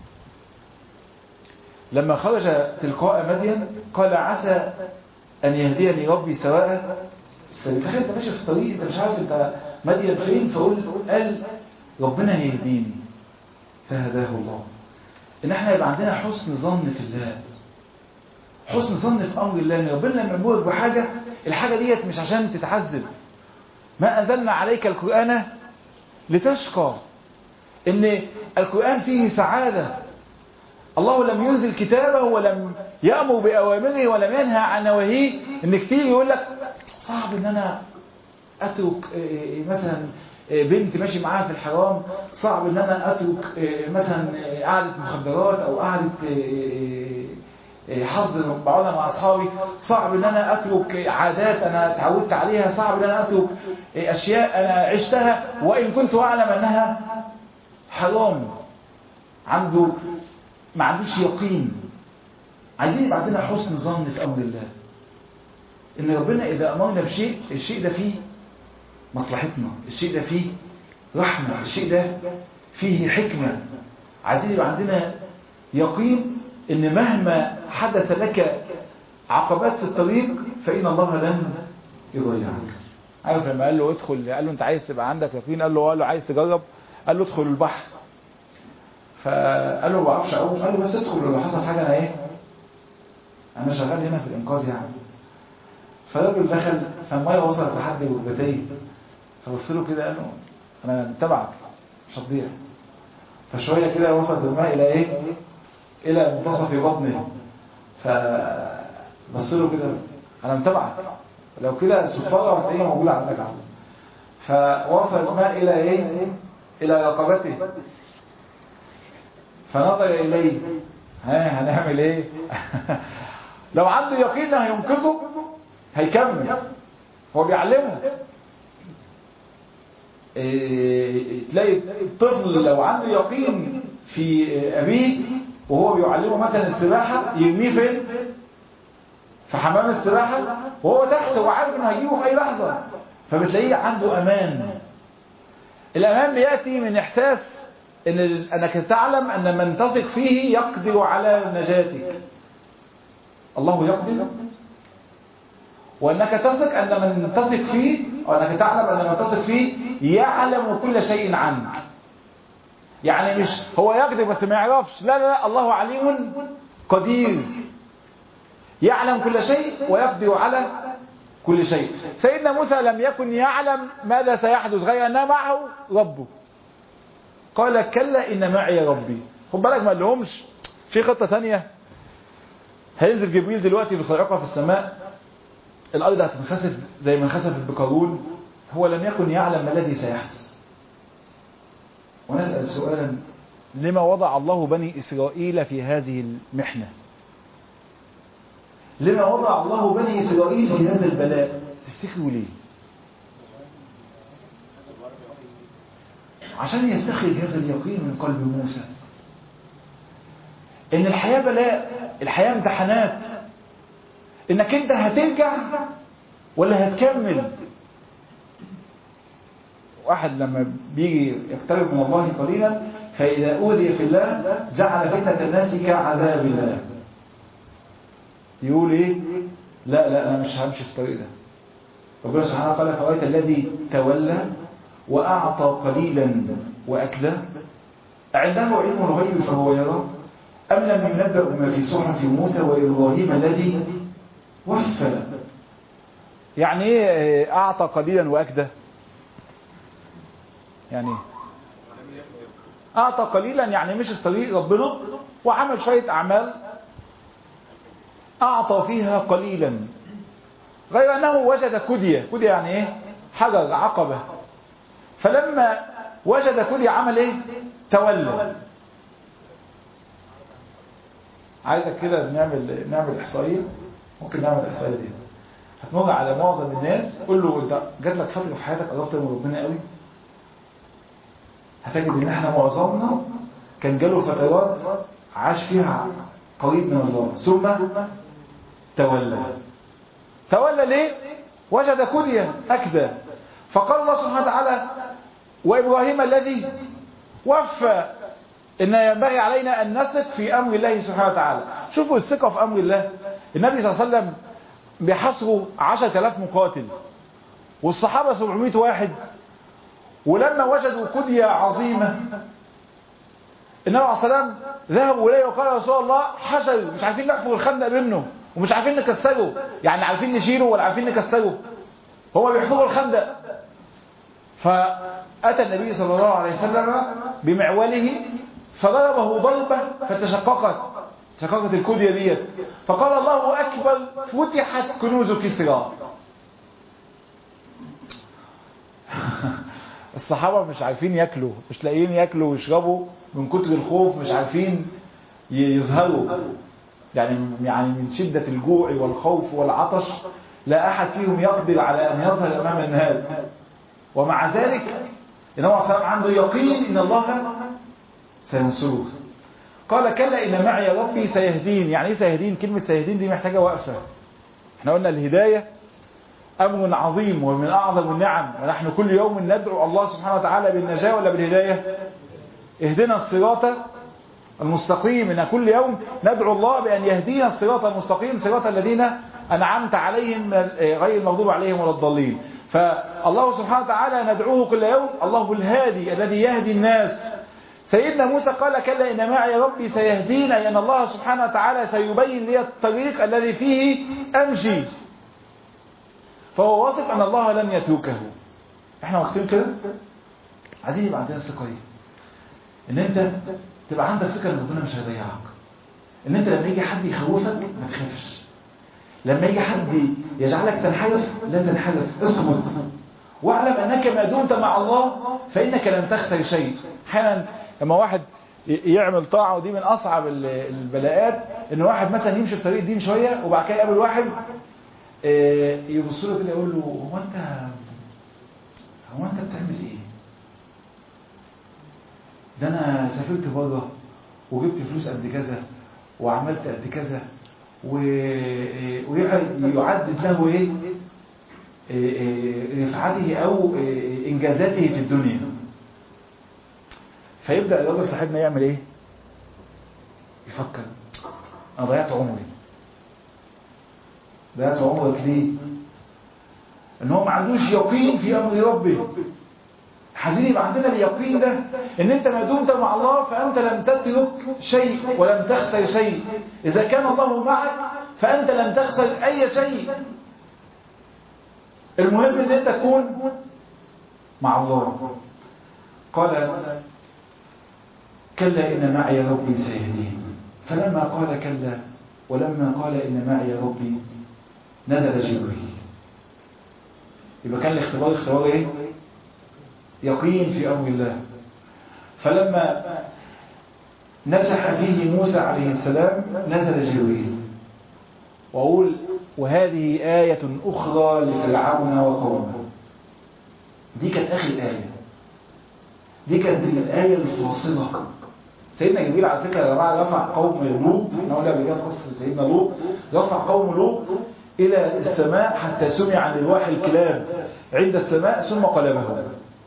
S1: لما خرج تلقاء مدين قال عسى ان يهديني ربي سواء السبيل تخيل انت ماشي في الطريق انت مش عارف انت مدين فين فقول قال ربنا هيهديني فهداه الله ان احنا يبقى عندنا حسن ظن في الله حسن ظن في امر الله ان ربنا لما يمرك بحاجه الحاجه ديت مش عشان تتعذب ما انزلنا عليك القران لتشقى ان القران فيه سعاده الله لم ينزل كتابه ولم يأمر بأوامره ولم ينهى عن نواهيه ان كتير يقول لك صعب ان انا اترك مثلا بنت ماشي معاها في الحرام صعب ان انا اترك مثلا قعدة مخدرات او قعدة حظ بقعدها مع اصحابي صعب ان انا اترك عادات انا اتعودت عليها صعب ان انا اترك اشياء انا عشتها وان كنت اعلم انها حرام عنده ما عندوش يقين عايزين يبقى عندنا حسن ظن في امر الله ان ربنا اذا امرنا بشيء الشيء ده فيه مصلحتنا الشيء ده فيه رحمة الشيء ده فيه حكمة عايزين يبقى عندنا يقين ان مهما حدث لك عقبات في الطريق فإن الله لن يضيعك عارف لما قال له ادخل قال له انت عايز تبقى عندك يقين قال له قال له عايز تجرب قال له ادخل البحر فقال له ما بعرفش اعوم قال له بس ادخل لو حصل حاجه انا ايه انا شغال هنا في الانقاذ يعني فالراجل دخل فالميه وصلت لحد ركبتيه فبص له كده قال له انا متابعك مش هتضيع فشويه كده وصل الماء الى ايه الى منتصف بطنه فبص له كده انا متابعك لو كده الصفاره هتلاقيها موجوده عندك عم فوصل الماء الى ايه الى رقبته فنظر اليه ها هنعمل ايه لو عنده يقين هينقذه هيكمل هو بيعلمه إيه تلاقي الطفل لو عنده يقين في أبيه وهو بيعلمه مثلا السباحة يرميه فين في حمام السباحة وهو تحت وعارف انه هيجيبه في اي لحظة فبتلاقيه عنده امان الامان بيأتي من احساس ان انك تعلم ان من تثق فيه يقدر على نجاتك الله يقدر وانك تثق ان من تثق فيه وانك تعلم ان من تثق فيه يعلم كل شيء عنك يعني مش هو يقدر بس ما يعرفش لا لا لا الله عليم قدير يعلم كل شيء ويقدر على كل شيء سيدنا موسى لم يكن يعلم ماذا سيحدث غير أن معه ربه قال كلا إن معي ربي خد بالك ما لهمش في خطة ثانية هينزل جبريل دلوقتي بصاعقة في السماء الأرض هتنخسف زي ما انخسفت بقارون هو لم يكن يعلم ما الذي سيحدث ونسأل سؤالا لما وضع الله بني إسرائيل في هذه المحنة لما وضع الله بني إسرائيل في هذا البلاء تفتكروا ليه عشان يستخرج هذا اليقين من قلب موسى ان الحياة بلاء الحياة امتحانات انك انت هترجع ولا هتكمل واحد لما بيجي يقترب من الله قليلا فإذا أوذي في الله جعل فتنة الناس كعذاب الله يقول ايه لا لا انا مش همشي في الطريق ده ربنا سبحانه قال فرأيت الذي تولى وأعطى قليلا وأكدى عنده علم الغيب فهو يرى أم لم ينبأ ما في صحف موسى وإبراهيم الذي وفى يعني ايه أعطى قليلا وأكدى يعني ايه أعطى قليلا يعني مش الطريق ربنا وعمل شوية أعمال أعطى فيها قليلا غير أنه وجد كدية كدية يعني إيه حجر عقبة فلما وجد كدية عمل إيه تولى عايزك كده نعمل نعمل إحصائية ممكن نعمل إحصائية دي هتمر على معظم الناس قول له انت جات لك فتره في حياتك قربت من ربنا قوي هتجد ان احنا معظمنا كان جاله فترات عاش فيها قريب من الله ثم تولى تولى ليه وجد كديا اكدى فقال الله سبحانه وتعالى وابراهيم الذي وفى ان ينبغي علينا ان نثق في امر الله سبحانه وتعالى شوفوا الثقه في امر الله النبي صلى الله عليه وسلم بيحصروا 10000 مقاتل والصحابة 700 واحد ولما وجدوا كدية عظيمة النبي عليه السلام ذهبوا إليه وقال يا رسول الله حشر مش عارفين نحفر الخندق منه ومش عارفين نكسره يعني عارفين نشيله ولا عارفين نكسره هو بيحفروا الخندق فأتى النبي صلى الله عليه وسلم بمعوله فضربه ضربة فتشققت شقاقة الكودية ديت فقال الله أكبر فتحت كنوز كسرى الصحابة مش عارفين ياكلوا مش لاقيين ياكلوا ويشربوا من كتر الخوف مش عارفين يظهروا يعني يعني من شدة الجوع والخوف والعطش لا أحد فيهم يقدر على أن يظهر أمام الناس ومع ذلك النبي صلى الله عليه وسلم عنده يقين إن الله سينصره قال كلا إن معي ربي سيهدين يعني إيه سيهدين كلمة سيهدين دي محتاجة وقفة احنا قلنا الهداية أمر عظيم ومن أعظم النعم ونحن كل يوم ندعو الله سبحانه وتعالى بالنجاة ولا بالهداية اهدنا الصراط المستقيم إن كل يوم ندعو الله بأن يهدينا الصراط المستقيم صراط الذين أنعمت عليهم غير المغضوب عليهم ولا الضالين فالله سبحانه وتعالى ندعوه كل يوم الله الهادي الذي يهدي الناس سيدنا موسى قال كلا إن معي ربي سيهدين أن الله سبحانه وتعالى سيبين لي الطريق الذي فيه أمشي فهو واثق أن الله لن يتركه احنا واثقين كده عايزين يبقى عندنا ثقة دي ان انت تبقى عندك ثقة ان ربنا مش هيضيعك ان انت لما يجي حد يخوفك ما تخافش لما يجي حد يجعلك تنحرف لا تنحرف اصمت واعلم انك ما دمت مع الله فانك لن تخسر شيء احيانا لما واحد يعمل طاعة ودي من أصعب البلاءات إن واحد مثلا يمشي في طريق الدين شوية وبعد كده يقابل واحد يبص له كده يقول له هو أنت هو أنت بتعمل إيه؟ ده أنا سافرت بره وجبت فلوس قد كذا وعملت قد كذا ويعدد له إيه؟ رفعته أو إنجازاته في الدنيا فيبدأ الراجل صاحبنا يعمل ايه يفكر انا ضيعت عمري ضيعت عمرك ليه ان هو ما عندوش يقين في امر ربه عايزين يبقى عندنا اليقين ده ان انت ما دمت مع الله فانت لم تترك شيء ولم تخسر شيء اذا كان الله معك فانت لم تخسر اي شيء المهم ان انت تكون مع الله قال كلا إن معي ربي سيهدين فلما قال كلا ولما قال إن معي ربي نزل جبريل يبقى كان الاختبار اختبار ايه يقين في أمر الله فلما نسح فيه موسى عليه السلام نزل جبريل وأقول وهذه آية أخرى لفرعون وقومه دي كانت آخر آية دي كانت الآية الفاصلة سيدنا جبريل على فكرة يا جماعة رفع قوم لوط احنا قلنا قبل كده قصة سيدنا لوط رفع قوم لوط إلى السماء حتى سمع عن الواح الكلاب عند السماء ثم قلبه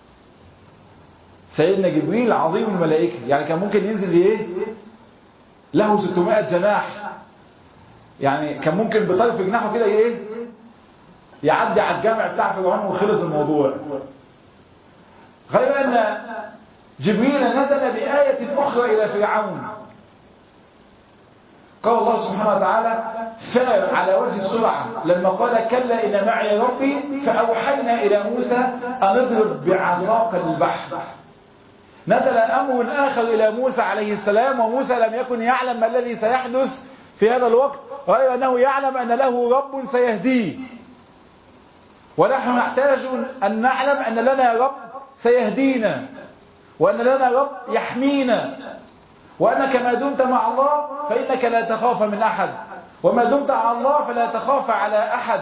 S1: سيدنا جبريل عظيم الملائكة يعني كان ممكن ينزل ايه له 600 جناح يعني كان ممكن بطرف جناحه كده ايه يعدي على الجامع بتاع فرعون وخلص الموضوع غير أن جبريل نزل بآية أخرى إلى فرعون قال الله سبحانه وتعالى سار على وجه السرعة لما قال كلا إن معي ربي فأوحينا إلى موسى أن اضرب بعصاك البحر نزل أمر آخر إلى موسى عليه السلام وموسى لم يكن يعلم ما الذي سيحدث في هذا الوقت غير أنه يعلم أن له رب سيهديه ونحن نحتاج أن نعلم أن لنا رب سيهدينا وأن لنا رب يحمينا وأنك ما دمت مع الله فإنك لا تخاف من أحد وما دمت على الله فلا تخاف على أحد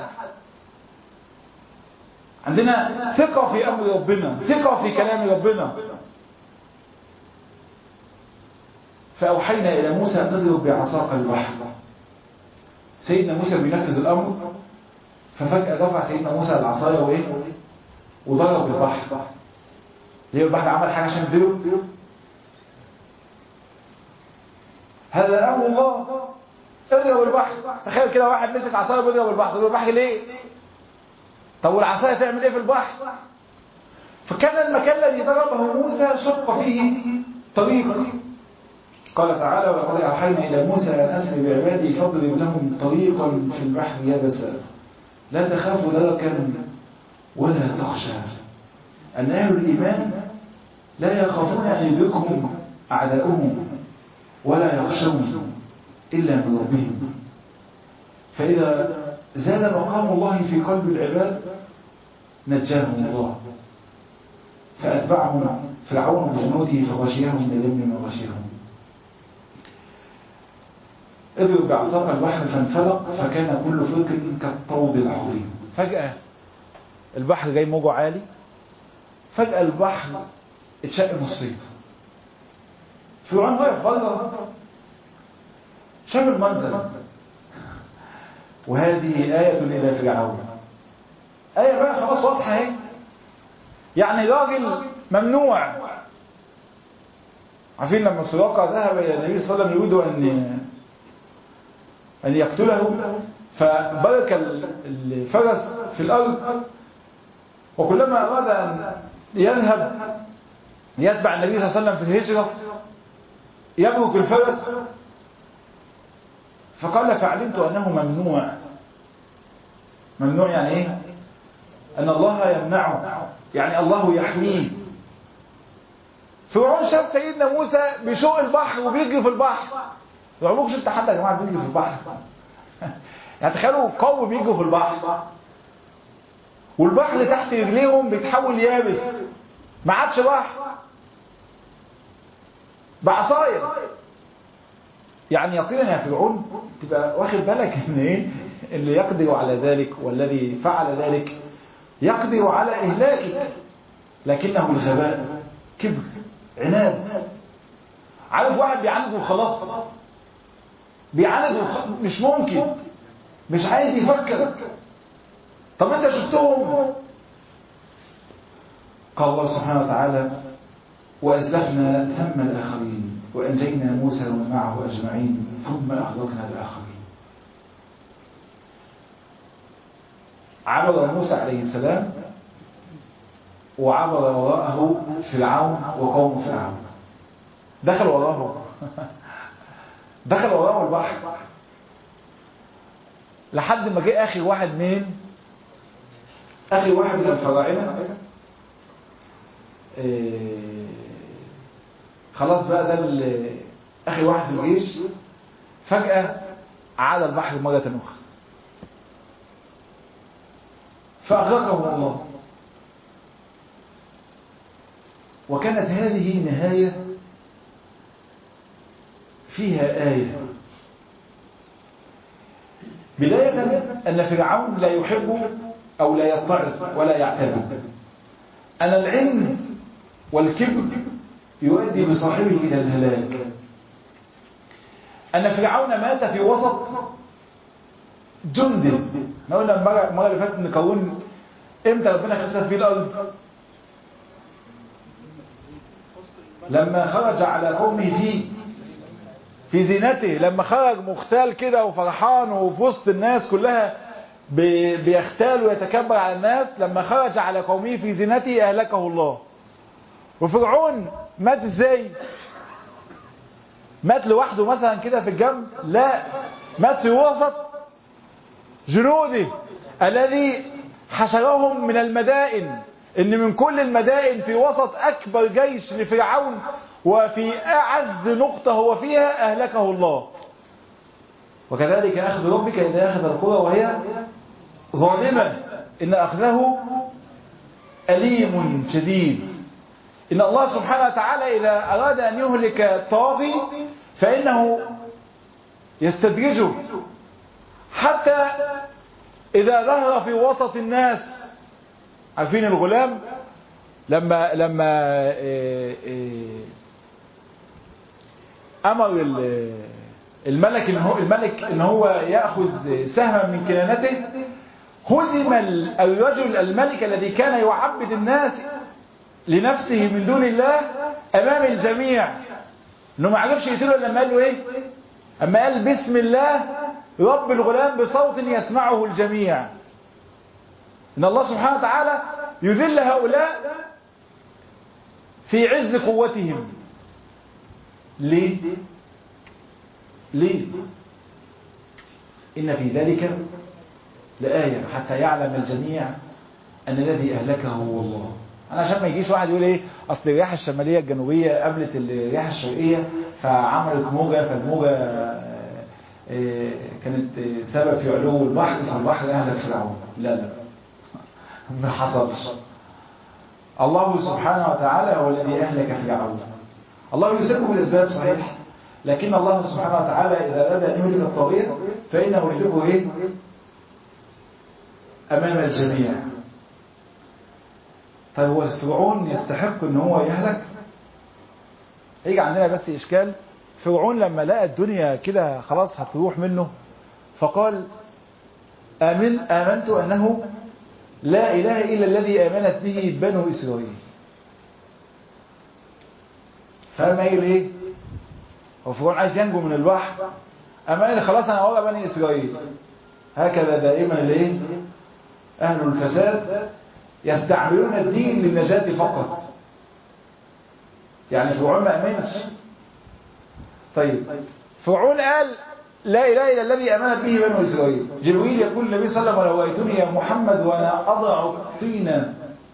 S1: عندنا ثقة في أمر ربنا ثقة في كلام ربنا فأوحينا إلى موسى أن نضرب بعصاك البحر سيدنا موسى بينفذ الأمر ففجأة رفع سيدنا موسى العصاية وإيه وضرب البحر ليه البحر عمل حاجة عشان يضرب هذا أمر الله اضرب البحر تخيل كده واحد مسك عصاية بيضرب البحر طب البحر ليه طب والعصاية تعمل ايه في البحر فكان المكان الذي ضربه موسى شق فيه طريقا قال تعالى ولقد أوحينا إلى موسى أن أسر بعبادي فاضرب لهم طريقا في البحر يبسا لا تخافوا دركا ولا تخشى أن أهل الإيمان لا يخافون أن يدركهم أعداؤهم ولا يخشون إلا من ربهم فإذا زاد مقام الله في قلب العباد نجاهم الله فأتبعهم فرعون بجنوده فغشيهم من اليم ما غشيهم اضرب بعصاك البحر فانفلق فكان كل فرق كالطود العظيم فجأة البحر جاي موجه عالي فجأة البحر اتشق نصين فرعون واقف بره شاف المنظر وهذه آية إلى فرعون آية بقى خلاص واضحة اهي يعني راجل ممنوع عارفين لما سراقة ذهب إلى النبي صلى الله عليه وسلم يريد أن أن يقتله فبرك الفرس في الأرض وكلما أراد أن يذهب يتبع النبي صلى الله عليه وسلم في الهجرة يبرك الفرس فقال فعلمت أنه ممنوع ممنوع يعني إيه أن الله يمنعه يعني الله يحميه فرعون شاف سيدنا موسى بيشق البحر وبيجري في البحر عمرك شفت حد يا جماعه بيجري في البحر يعني تخيلوا قوم بيجروا في البحر والبحر تحت رجليهم بيتحول يابس ما عادش بحر بعصايه يعني يقينا يا فرعون تبقى واخد بالك ان ايه اللي يقدر على ذلك والذي فعل ذلك يقدر على اهلاكك لكنه الغباء كبر عناد عارف واحد بيعالج وخلاص بيعالج وخ... مش ممكن مش عايز يفكر طب انت شفتهم قال الله سبحانه وتعالى وأزلفنا ثم الآخرين وأنجينا موسى ومن معه أجمعين ثم أغرقنا الآخرين عبر موسى عليه السلام وعبر وراءه فرعون وقوم فرعون دخل وراءه دخل وراءه البحر لحد ما جه اخر واحد مين اخر واحد من الفراعنه إيه خلاص بقى ده اخر واحد في الجيش فجاه عاد البحر مره اخرى فاغرقه الله وكانت هذه نهايه فيها آية بداية أن فرعون لا يحب أو لا يتعظ ولا يعتبر أن العلم والكبر يؤدي بصاحبه إلى الهلاك أن فرعون مات في وسط جند ما قلنا المرة اللي فاتت نكون امتى ربنا خسف فيه الأرض لما خرج على قومه فيه في زينته لما خرج مختال كده وفرحان وفي وسط الناس كلها بيختال ويتكبر على الناس لما خرج على قومه في زينته أهلكه الله وفرعون مات ازاي مات لوحده مثلا كده في الجنب لا مات في وسط جنوده الذي حشرهم من المدائن ان من كل المدائن في وسط اكبر جيش لفرعون وفي اعز نقطة هو فيها اهلكه الله وكذلك اخذ ربك اذا اخذ القرى وهي ظالمة ان اخذه اليم شديد ان الله سبحانه وتعالى اذا اراد ان يهلك الطاغي فانه يستدرجه حتى إذا ظهر في وسط الناس عارفين الغلام لما لما أمر الملك إن هو الملك إن هو يأخذ سهما من كنانته هزم الرجل الملك الذي كان يعبد الناس لنفسه من دون الله أمام الجميع إنه ما عرفش يقتله لما قال له إيه أما قال بسم الله رب الغلام بصوت يسمعه الجميع إن الله سبحانه وتعالى يذل هؤلاء في عز قوتهم ليه ليه إن في ذلك لآية حتى يعلم الجميع أن الذي أهلكه هو الله أنا عشان ما يجيش واحد يقول إيه أصل الرياح الشمالية الجنوبية قابلت الرياح الشرقية فعملت موجة فالموجة كانت سبب في علو البحر فالبحر أهلك فرعون لا لا ما حصلش الله سبحانه وتعالى هو الذي أهلك فرعون الله يسبب الأسباب صحيح لكن الله سبحانه وتعالى إذا أراد أن يهلك الطاغية فإنه يهلكه إيه؟ أمام الجميع طيب هو فرعون يستحق ان هو يهلك يجي عندنا بس اشكال فرعون لما لقى الدنيا كده خلاص هتروح منه فقال آمن آمنت أنه لا إله إلا الذي آمنت به بنو إسرائيل فما يقول إيه هو فرعون عايز ينجو من البحر أما قال خلاص أنا ورا بني إسرائيل هكذا دائما ليه أهل الفساد يستعملون الدين للنجاة فقط يعني فرعون ما أمنش طيب فرعون قال لا إله إلا الذي أمنت به بنو إسرائيل جبريل يقول النبي صلى الله عليه وسلم لو رأيتني يا محمد وأنا أضع الطين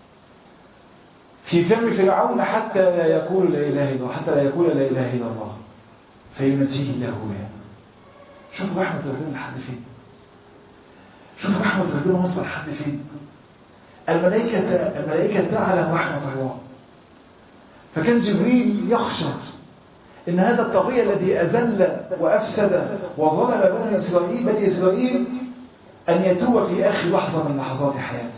S1: في فم فرعون حتى لا يقول لا إله إلا الله حتى لا يقول لا إله إلا الله فينجيه الله يعني. شوفوا رحمة ربنا لحد فين شوفوا رحمة ربنا وصل لحد فين الملائكة الملائكة تعلم رحمة الله فكان جبريل يخشى إن هذا الطاغية الذي أزل وأفسد وظلم بني إسرائيل بني إسرائيل أن يتوب في آخر لحظة من لحظات حياته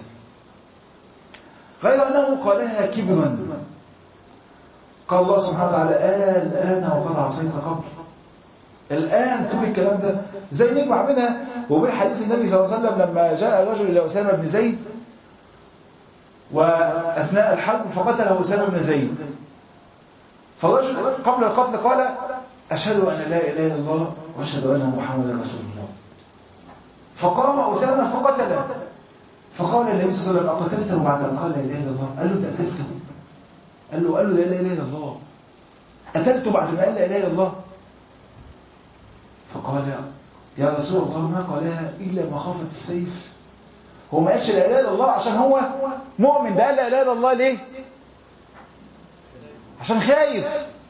S1: غير أنه قالها كبرا قال الله سبحانه وتعالى آه الآن وقد عصيت قبل الآن تقول الكلام ده زي نجمع منها وبين حديث النبي صلى الله عليه وسلم لما جاء رجل إلى أسامة بن زيد وأثناء الحرب فقتله أسامة بن زيد فالرجل قبل القتل قال أشهد أن لا إله إلا الله وأشهد أن محمدا رسول الله فقام أسامة فقتله فقال النبي صلى الله عليه وسلم أقتلته بعد أن قال لا إله إلا الله قال له أنت قتلته قال له قال له لا إله إلا الله قتلته بعد ما قال لا إله إلا الله فقال يا رسول الله ما قالها إلا مخافة السيف هو ما قالش لا إله إلا الله عشان هو مؤمن ده قال لا إله إلا الله ليه عشان خايف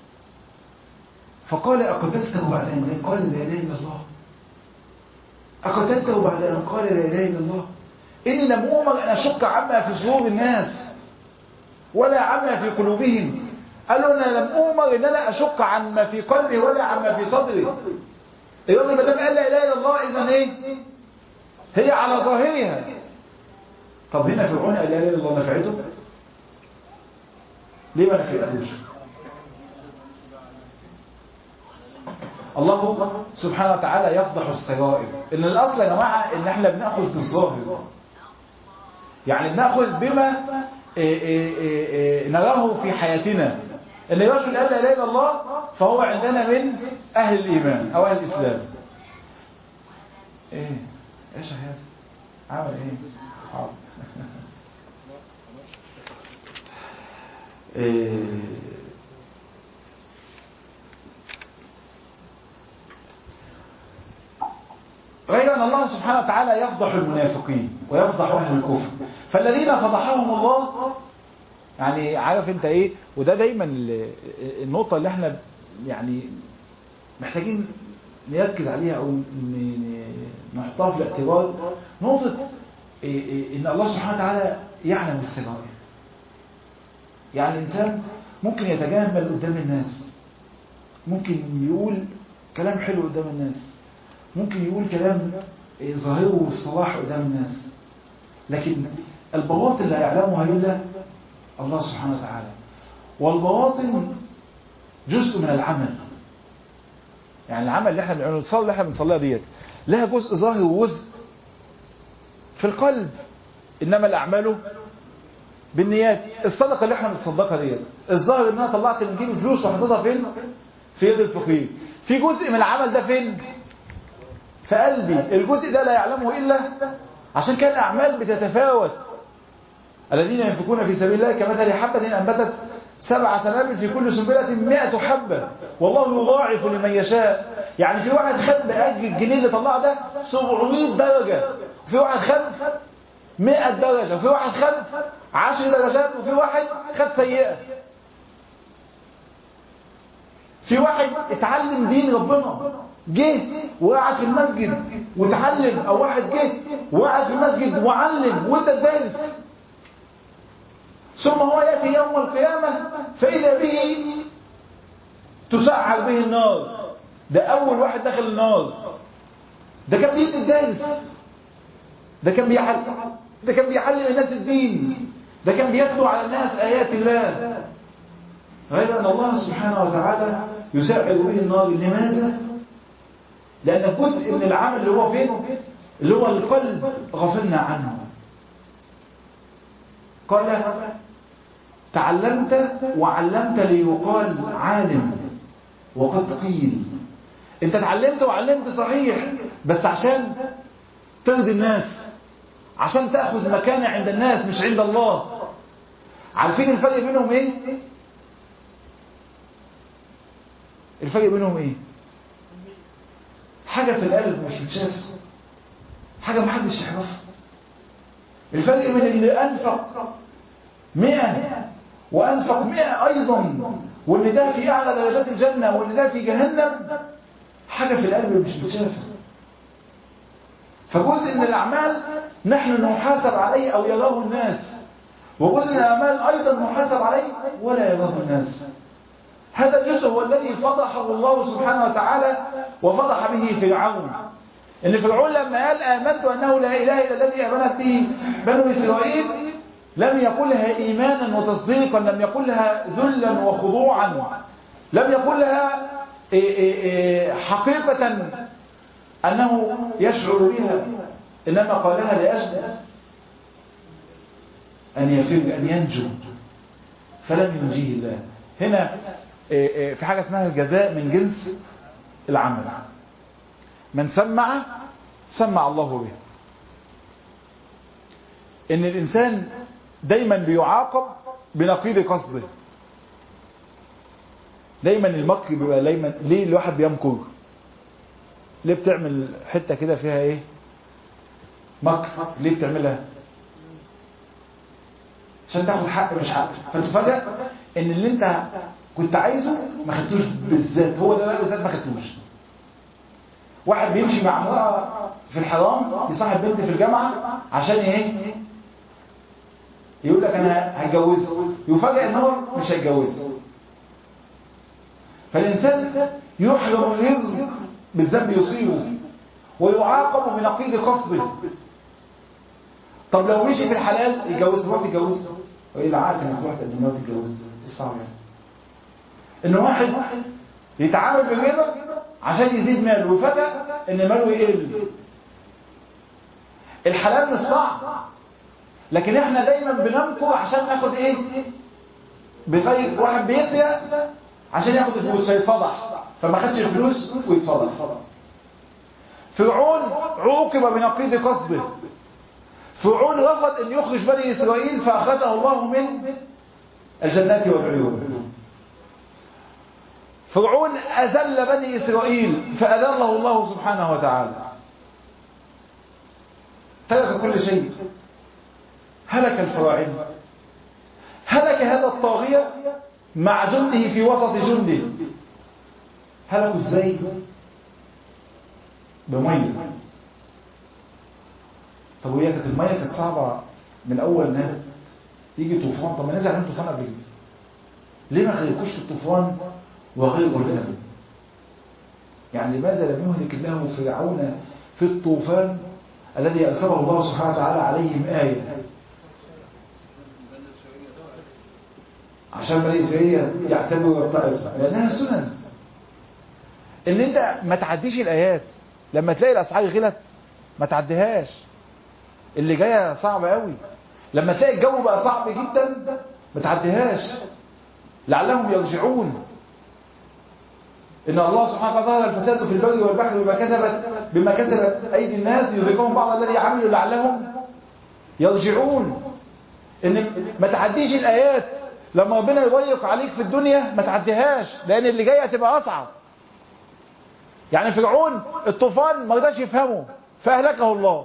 S1: فقال أقتلته بعد أن قال لا إله إلا الله أقتلته بعد أن قال لا إله إلا الله إني لم أؤمر أن أشك عما في صدور الناس ولا عما في قلوبهم قالوا أنا لم أؤمر أن أنا أشك عن ما في قلبي ولا عن ما في صدري الراجل ما دام قال لا إله إلا الله إذا إيه هي على ظاهرها طب هنا فرعون قال لا إله إلا الله نفعته ليه ما نفعتوش الله سبحانه وتعالى يفضح السرائر ان الاصل يا جماعه ان احنا بناخذ بالظاهر يعني بناخذ بما إيه إيه إيه نراه في حياتنا ان الرجل قال لا اله الا الله فهو عندنا من اهل الايمان او اهل الاسلام ايه ايش هذا عمل ايه حاضر إيه غير أن الله سبحانه وتعالى يفضح المنافقين ويفضح أهل الكفر فالذين فضحهم الله يعني عارف انت ايه وده دايما النقطة اللي احنا يعني محتاجين نركز عليها او نحطها في الاعتبار نقطة ان الله سبحانه وتعالى يعلم السرائر يعني الانسان ممكن يتجامل قدام الناس ممكن يقول كلام حلو قدام الناس ممكن يقول كلام ظاهره الصلاح قدام الناس لكن البواطن لا يعلمها إلا الله سبحانه وتعالى والبواطن جزء من العمل يعني العمل اللي احنا بنعمله الصلاة اللي احنا بنصليها ديت لها جزء ظاهر وجزء في القلب إنما الأعمال بالنيات الصدقة اللي احنا بنتصدقها ديت الظاهر ان انا طلعت من جيبي فلوس وحطيتها فين في يد الفقير في جزء من العمل ده فين في قلبي الجزء ده لا يعلمه إلا عشان كان الأعمال بتتفاوت الذين ينفقون في سبيل الله كمثل حبة أنبتت سبع سنابل في كل سنبلة مئة حبة والله يضاعف لمن يشاء يعني في واحد خد بأجل الجنيه اللي طلعه ده 700 درجة وفي واحد خد 100 درجة وفي واحد خد 10 درجات وفي واحد خد سيئة في واحد اتعلم دين ربنا جه وقعد في المسجد وتعلم او واحد جه وقعد في المسجد وعلم وانت الدارس ثم هو ياتي يوم القيامه فاذا به تسعر به النار ده اول واحد دخل النار ده كان بيدي الدارس ده كان بيعلم ده كان بيعلم الناس الدين ده كان بيتلو على الناس ايات الله غير ان الله سبحانه وتعالى يسعر به النار لماذا لأن جزء من العمل اللي هو فين اللي هو القلب غفلنا عنه قال تعلمت وعلمت ليقال عالم وقد قيل انت تعلمت وعلمت صحيح بس عشان ترضي الناس عشان تأخذ مكانة عند الناس مش عند الله عارفين الفرق بينهم ايه الفرق بينهم ايه حاجة في القلب مش متشافة حاجة محدش يعرفها الفرق بين اللي أنفق مئة وأنفق مئة أيضا واللي ده في أعلى درجات الجنة واللي ده في جهنم حاجة في القلب مش متشافة فجزء من الأعمال نحن نحاسب عليه أو يراه الناس وجزء من الأعمال أيضا نحاسب عليه ولا يراه الناس هذا الجزء هو الذي فضحه الله سبحانه وتعالى وفضح به فرعون ان فرعون لما قال آمنت أنه لا إله إلا الذي آمنت به بنو إسرائيل لم يقلها إيمانا وتصديقا لم يقلها ذلا وخضوعا لم يقلها حقيقة أنه يشعر بها إنما قالها لأجل أن يفر أن ينجو فلم ينجيه الله هنا في حاجة اسمها الجزاء من جنس العمل من سمع سمع الله به ان الانسان دايما بيعاقب بنقيض قصده دايما المكر بيبقى دايما ليه الواحد بيمكر ليه بتعمل حته كده فيها ايه مكر ليه بتعملها عشان تاخد حق مش حق فتفاجئ ان اللي انت كنت عايزه ما خدتوش بالذات هو ده بقى بالذات ما خدتوش واحد بيمشي مع امرأة في الحرام يصاحب بنت في الجامعة عشان ايه يقول لك انا هتجوزها يفاجئ ان هو مش هيتجوزها فالانسان يحرم الرزق بالذنب يصيبه ويعاقب بنقيض قصده طب لو مشي في الحلال يتجوز تروح تتجوز وايه العقل انك تروح تقدم تتجوز صعب يعني ان واحد يتعامل بالربا عشان يزيد ماله وفجأة ان ماله يقل الحلال مش صعب لكن احنا دايما بنمكر عشان ناخد ايه بغير واحد بيسيا عشان ياخد الفلوس فيتفضح فما خدش الفلوس ويتفضح فرعون عوقب بنقيض قصده فرعون رفض ان يخرج بني اسرائيل فاخرجه الله من الجنات والعيون فرعون أذل بني إسرائيل فأذله الله سبحانه وتعالى ترك كل شيء هلك الفراعنة هلك هذا الطاغية مع جنده في وسط جنده هلكوا ازاي بمية طب وهي كانت المية كانت صعبة من أول انها يجي طوفان طب ما نزل عليهم طوفان قبل كده ليه ما غيركوش في الطوفان وغيروا الأمن يعني لماذا لم يهلك الله فرعون في الطوفان الذي أرسله الله سبحانه وتعالى عليهم آية عشان بني إسرائيل يعتبروا ويتعظوا لأنها سنن
S2: ان انت ما تعديش الايات لما تلاقي الاسعار غلت ما تعديهاش اللي جايه صعبه قوي
S1: لما تلاقي الجو بقى صعب جدا ما تعديهاش لعلهم يرجعون ان الله سبحانه وتعالى الفساد في البر والبحر بما كسبت بما كسبت ايدي الناس يذيقهم بعض الذي عملوا لعلهم يرجعون ان ما تعديش الايات لما ربنا يضيق عليك في الدنيا ما تعديهاش لان اللي جايه هتبقى اصعب يعني فرعون الطوفان ما رضاش يفهمه فاهلكه الله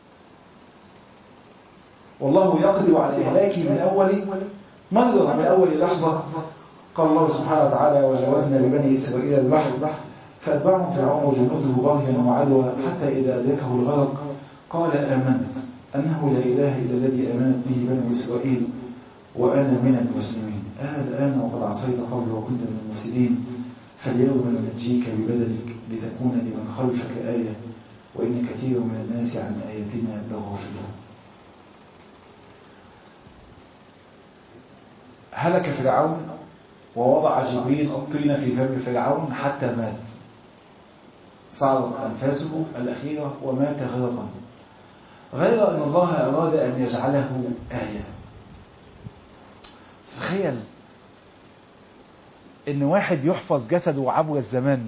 S1: والله يقدر على إهلاكه من أول مرة من أول لحظة قال الله سبحانه وتعالى وجاوزنا ببني إسرائيل البحر فأتبعهم فرعون وجنوده بغيا وعدوى حتى إذا أدركه الغرق قال آمنت أنه لا إله إلا الذي آمنت به بنو إسرائيل وأنا من المسلمين الآن وقد عصيت قبل وكنت من المفسدين فاليوم ننجيك ببدنك لتكون لمن خلفك آية وإن كثير من الناس عن آياتنا لغافلون هلك فرعون ووضع جبريل الطين في فم فرعون حتى مات صارت أنفاسه الأخيرة ومات غرقا غير أن الله أراد أن يجعله آية
S2: تخيل ان واحد يحفظ جسده عبر الزمان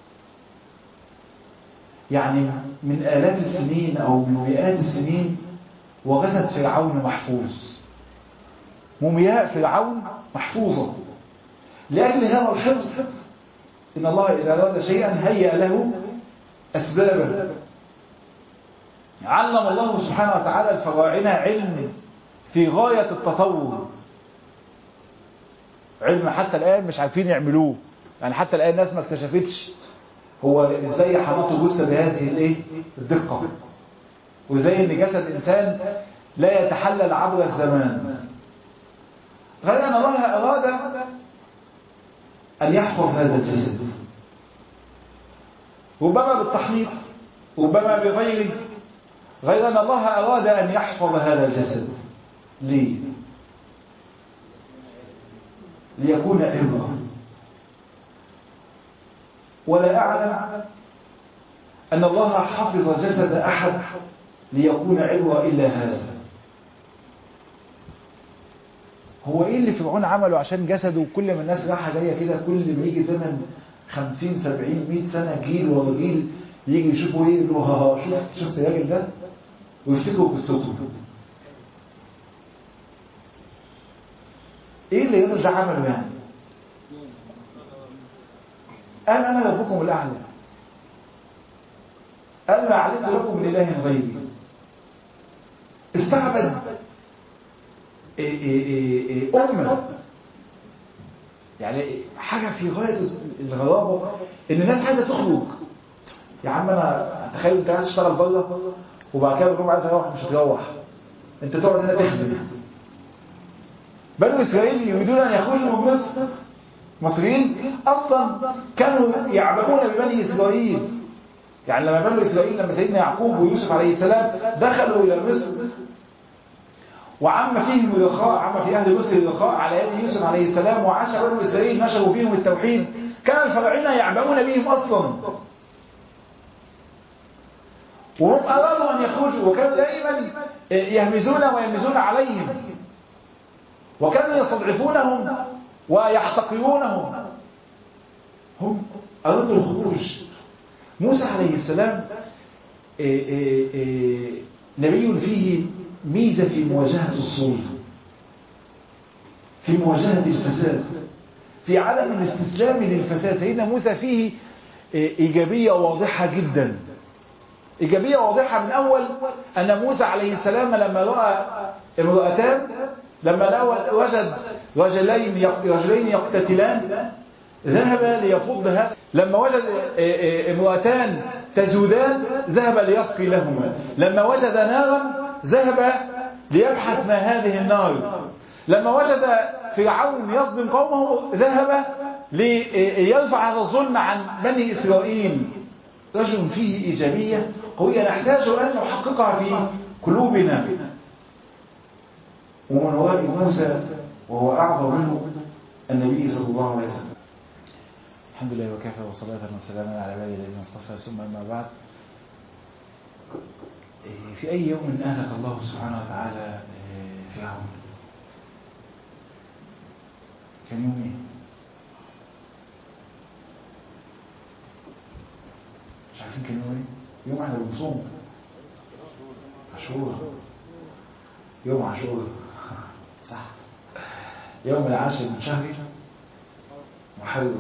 S1: يعني من آلاف السنين أو من مئات السنين وجسد فرعون محفوظ مومياء فرعون محفوظة لأجل هذا الحفظ إن الله إذا أراد شيئا هيأ له أسبابا علم الله سبحانه وتعالى الفراعنة علم في غاية التطور
S2: علم حتى الآن مش عارفين يعملوه يعني حتى الآن الناس ما اكتشفتش
S1: هو ازاي حماته جثة بهذه الايه الدقة وازاي ان جسد انسان لا يتحلل عبر الزمان غير ان الله اراد ان يحفظ هذا الجسد ربما بالتحنيط ربما بغيره غير ان الله اراد ان يحفظ هذا الجسد ليه ليكون عبرة ولا أعلم أن الله حفظ جسد أحد ليكون عبرة إلا هذا
S2: هو ايه اللي فرعون عمله عشان جسده وكل ما الناس رايحه جايه كده كل ما يجي زمن
S1: 50 70 100 سنة جيل ورا جيل يجي يشوفوا ايه يقولوا ها شفت شفت الراجل ده ويفتكروا قصته ايه اللي يونس ده عمله يعني قال انا ربكم الاعلى قال ما علمت لكم من اله غيري استعبد إيه إيه إيه امه يعني حاجة في غاية الغرابة ان الناس عايزة تخرج يا عم انا تخيل انت عايز تشتغل بره وبعد كده بتقوم عايز اروح مش هتروح انت تقعد هنا تخدم بنو إسرائيل يريدون أن يخرجوا من مصر مصريين أصلا كانوا يعبدون ببني إسرائيل يعني لما بنو إسرائيل لما سيدنا يعقوب ويوسف عليه السلام دخلوا إلى مصر وعم فيهم الرخاء عم في أهل مصر الرخاء على يد يوسف عليه السلام وعاش بنو إسرائيل نشروا فيهم التوحيد كان الفراعنة يعبدون بهم أصلا وهم أرادوا أن يخرجوا وكانوا دائما يهمزون ويهمزون عليهم وكانوا يستضعفونهم ويحتقرونهم هم أرادوا الخروج موسى عليه السلام إيه إيه إيه نبي فيه ميزة في مواجهة الصور في مواجهة الفساد في عدم الاستسلام للفساد سيدنا موسى فيه إيجابية واضحة جدا
S2: إيجابية واضحة من أول أن موسى عليه السلام لما رأى امرأتان لما وجد رجلين رجلين يقتتلان ذهب ليفض هذا لما وجد امرأتان تزودان ذهب ليسقي لهما لما وجد نارا ذهب ليبحث ما هذه النار لما وجد فرعون يظلم قومه ذهب ليرفع هذا الظلم عن بني إسرائيل رجل فيه إيجابية قوية نحتاج أن نحققها في قلوبنا ومن وراء موسى وهو أعظم منه النبي صلى الله عليه وسلم الحمد لله وكفى وصلاة وسلاما على عباده الذين اصطفى ثم أما بعد في أي يوم أهلك الله سبحانه وتعالى فرعون كان يوم ايه مش عارفين كان يوم ايه يوم احنا بنصوم عاشوراء يوم عاشوراء صح يوم العاشر من شهر محرم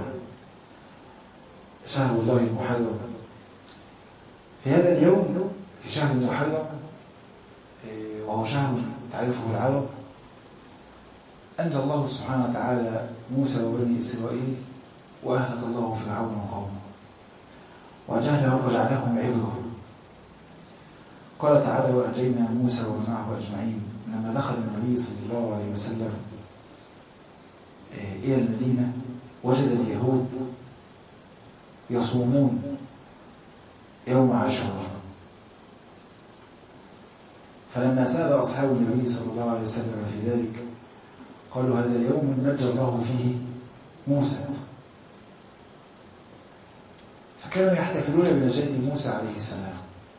S2: شهر الله المحرم في هذا اليوم في شهر المحرم وهو شهر تعرفه العرب أنجى الله سبحانه وتعالى موسى وبني إسرائيل وأهلك الله فرعون وقومه وجعله وجعلهم عبره قال تعالى وأتينا موسى ومن معه أجمعين لما دخل النبي صلى الله عليه وسلم إلى المدينة وجد اليهود يصومون يوم عاشوراء فلما سأل أصحاب النبي صلى الله عليه وسلم في ذلك قالوا هذا اليوم نجى الله فيه موسى فكانوا يحتفلون بنجاة موسى عليه السلام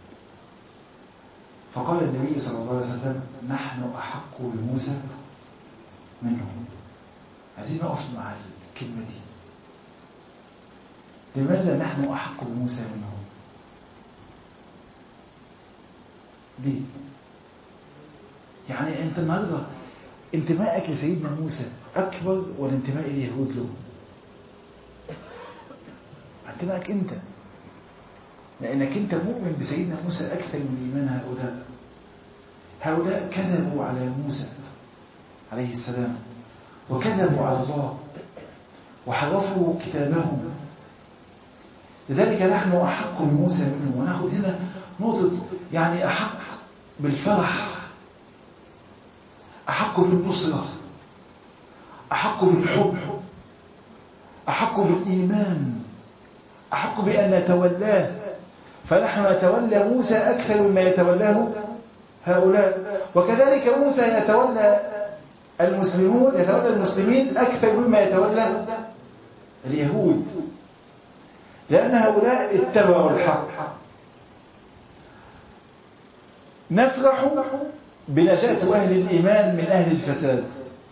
S2: فقال النبي صلى الله عليه وسلم نحن أحق بموسى منه عايزين نقف مع الكلمة دي لماذا نحن أحق بموسى منه ليه يعني انت النهارده انتمائك لسيدنا موسى اكبر ولا انتماء اليهود له انتمائك انت لانك انت مؤمن بسيدنا موسى اكثر من ايمان هؤلاء هؤلاء كذبوا على موسى عليه السلام وكذبوا على الله وحرفوا كتابهم لذلك نحن أحق بموسى منه وناخذ هنا نقطة يعني أحق بالفرح أحق بالنصرة أحق بالحب أحق بالإيمان أحق بأن نتولاه فنحن نتولى موسى أكثر مما يتولاه هؤلاء وكذلك موسى يتولى المسلمون يتولى المسلمين أكثر مما يتولى اليهود لأن هؤلاء اتبعوا الحق نفرح بنجاة أهل الإيمان من أهل الفساد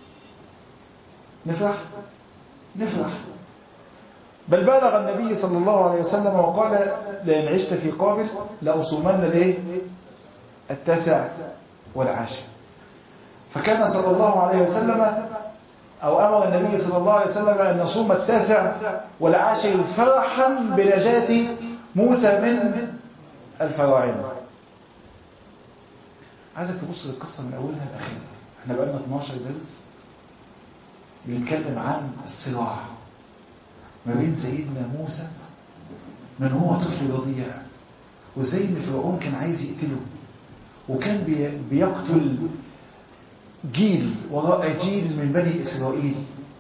S2: نفرح نفرح بل بالغ النبي صلى الله عليه وسلم وقال لأن عشت في قابل لأصومن الايه التاسع والعاشر فكان صلى الله عليه وسلم أو أمر النبي صلى الله عليه وسلم أن نصوم التاسع والعاشر فرحا بنجاة موسى من الفراعنة عايزك تبص للقصة من أولها لآخرها احنا بقالنا 12 درس بنتكلم عن الصراع ما بين سيدنا موسى من هو طفل رضيع وازاي ان فرعون كان عايز يقتله وكان بيقتل جيل وراء جيل من بني إسرائيل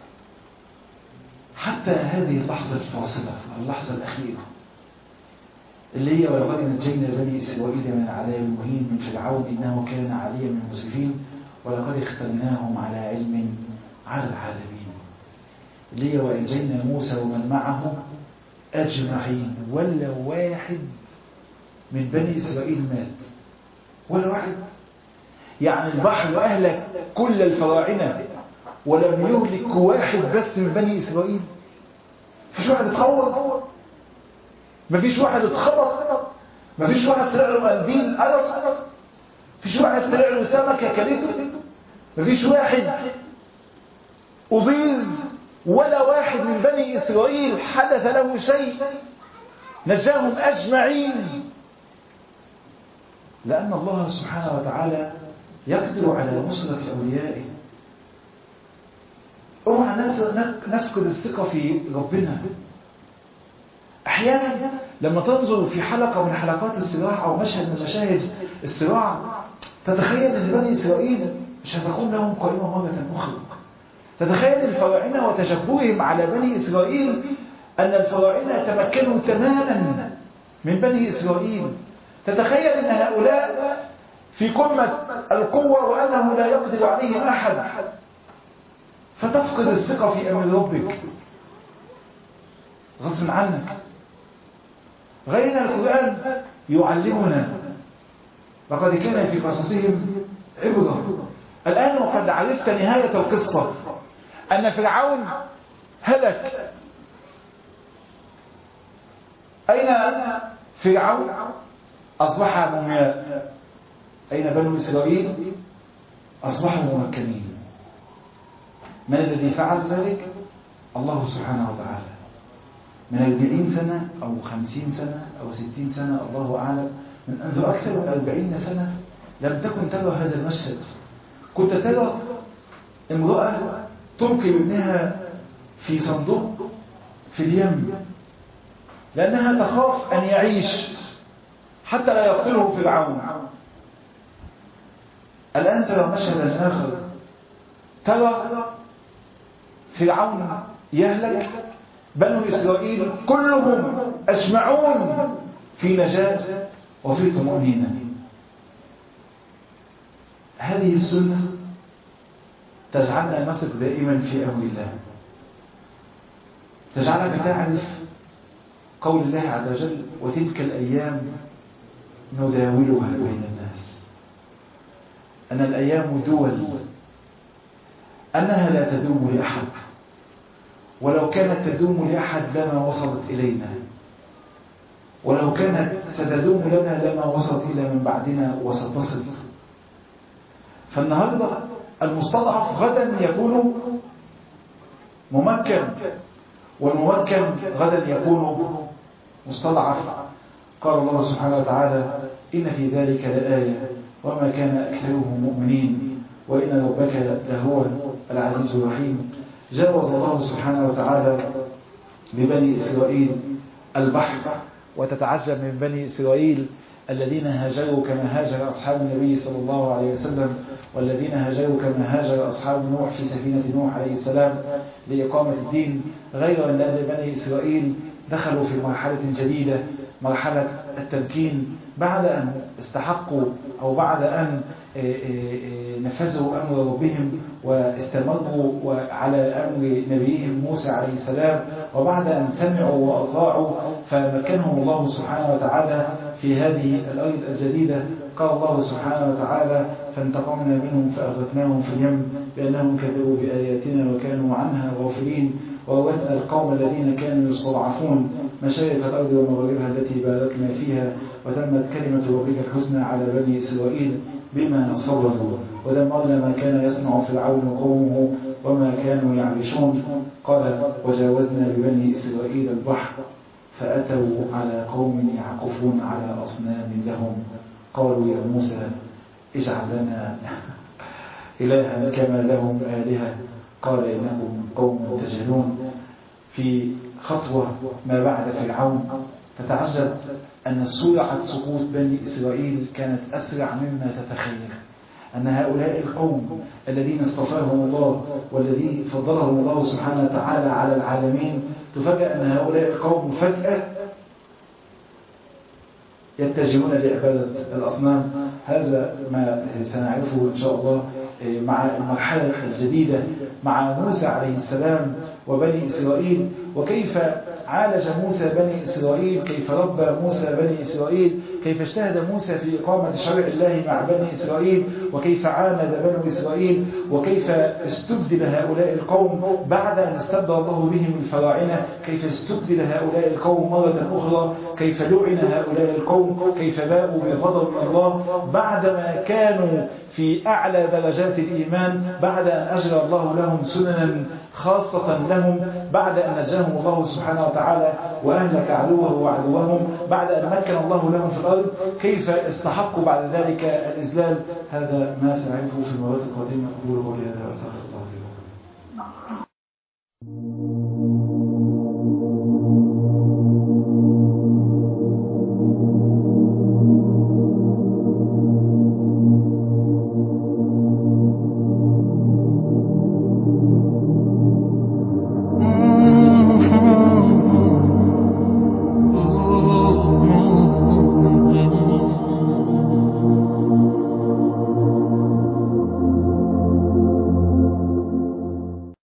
S2: حتى هذه اللحظة الفاصلة اللحظة الأخيرة اللي هي ولقد نجينا بني إسرائيل من العذاب المهين من فرعون إنه كان عليا من المسرفين ولقد اخترناهم على علم على العالمين اللي هي وأنجينا موسى ومن معه أجمعين ولا واحد من بني إسرائيل مات ولا واحد يعني البحر أهلك كل الفراعنة ولم يهلك واحد بس من بني إسرائيل مفيش واحد اتخوض مفيش واحد اتخبط مفيش واحد طلع له قلبين قرص مفيش واحد طلع له سمكة كلته مفيش واحد أضيز ولا واحد من بني إسرائيل حدث له شيء نجاهم أجمعين لأن الله سبحانه وتعالى يقدر على نصرة أوليائه اوعى نفقد الثقة في ربنا أحيانا لما تنظر في حلقة من حلقات الصراع أو مشهد من مشاهد الصراع تتخيل أن بني إسرائيل مش هتكون لهم قائمة مرة أخرى تتخيل الفراعنة وتجبرهم على بني إسرائيل أن الفراعنة تمكنوا تماما من بني إسرائيل تتخيل أن هؤلاء في قمة القوة وأنه لا يقدر عليهم أحد فتفقد الثقة في أمر ربك غصب عنك غير القرآن يعلمنا لقد كان في قصصهم عبرة الآن وقد عرفت نهاية القصة أن فرعون هلك أين فرعون أصبح مومياء أين بنو إسرائيل أصبحوا ممكنين من الذي فعل ذلك الله سبحانه وتعالى من أربعين سنة أو خمسين سنة أو ستين سنة الله أعلم من منذ أكثر من أربعين سنة لم تكن ترى هذا المشهد كنت ترى امرأة تلقي ابنها في صندوق في اليم لأنها تخاف أن يعيش حتى لا يقتله فرعون الآن ترى مشهدا آخر ترى فرعون يهلك بنو إسرائيل كلهم أجمعون في نجاة وفي طمأنينة هذه السنة تجعلنا نثق دائما في أمر الله تجعلك تعرف قول الله عز وجل وتلك الأيام نداولها بين الناس أن الأيام دول أنها لا تدوم لأحد ولو كانت تدوم لأحد لما وصلت إلينا ولو كانت ستدوم لنا لما وصلت إلى من بعدنا وستصل فالنهاردة المستضعف غدا يكون ممكن والممكن غدا يكون مستضعف قال الله سبحانه وتعالى إن في ذلك لآية وما كان أكثرهم مؤمنين وإن ربك لهو العزيز الرحيم جاوز الله سبحانه وتعالى ببني إسرائيل البحر وتتعجب من بني إسرائيل الذين هاجروا كما هاجر أصحاب النبي صلى الله عليه وسلم والذين هاجروا كما هاجر أصحاب نوح في سفينة نوح عليه السلام لإقامة الدين غير أن بني إسرائيل دخلوا في مرحلة جديدة مرحلة التمكين بعد أن استحقوا أو بعد أن نفذوا أمر ربهم واستمروا على أمر نبيهم موسى عليه السلام وبعد أن سمعوا وأطاعوا فمكنهم الله سبحانه وتعالى في هذه الأرض الجديدة قال الله سبحانه وتعالى فانتقمنا منهم فأغرقناهم في اليم بأنهم كذبوا بآياتنا وكانوا عنها غافلين وورثنا القوم الذين كانوا يستضعفون مشارق الأرض ومغاربها التي باركنا فيها وتمت كلمة ربك الحسنى على بني إسرائيل بما صبروا ودمرنا ما كان يصنع فرعون وقومه وما كانوا يعرشون قال وجاوزنا ببني إسرائيل البحر فأتوا على قوم يعكفون على أصنام لهم قالوا يا موسى اجعل لنا إلها كما لهم آلهة قال إنكم قوم تجهلون في خطوة ما بعد فرعون تتعجب أن سرعة سقوط بني إسرائيل كانت أسرع مما تتخيل أن هؤلاء القوم الذين اصطفاهم الله والذي فضلهم الله سبحانه وتعالى على العالمين تفاجأ أن هؤلاء القوم فجأة يتجهون لعبادة الأصنام هذا ما سنعرفه إن شاء الله مع المرحلة الجديدة مع موسى عليه السلام وبني إسرائيل وكيف عالج موسى بني إسرائيل كيف ربى موسى بني إسرائيل كيف اجتهد موسى في إقامة شرع الله مع بني إسرائيل وكيف عاند بنو إسرائيل وكيف استبدل هؤلاء القوم بعد أن استبدل الله بهم الفراعنة كيف استبدل هؤلاء القوم مرة أخرى كيف لعن هؤلاء القوم كيف باءوا بغضب من الله بعدما كانوا
S1: في أعلى درجات الإيمان بعد أن أجرى الله لهم سننا خاصة لهم بعد أن نجاهم الله سبحانه وتعالى وأهلك عدوه وعدوهم بعد أن مكن الله لهم في الأرض كيف استحقوا بعد ذلك الإذلال هذا ما سنعرفه في المرات القادمة أقول قولي هذا وأستغفر الله لي ولكم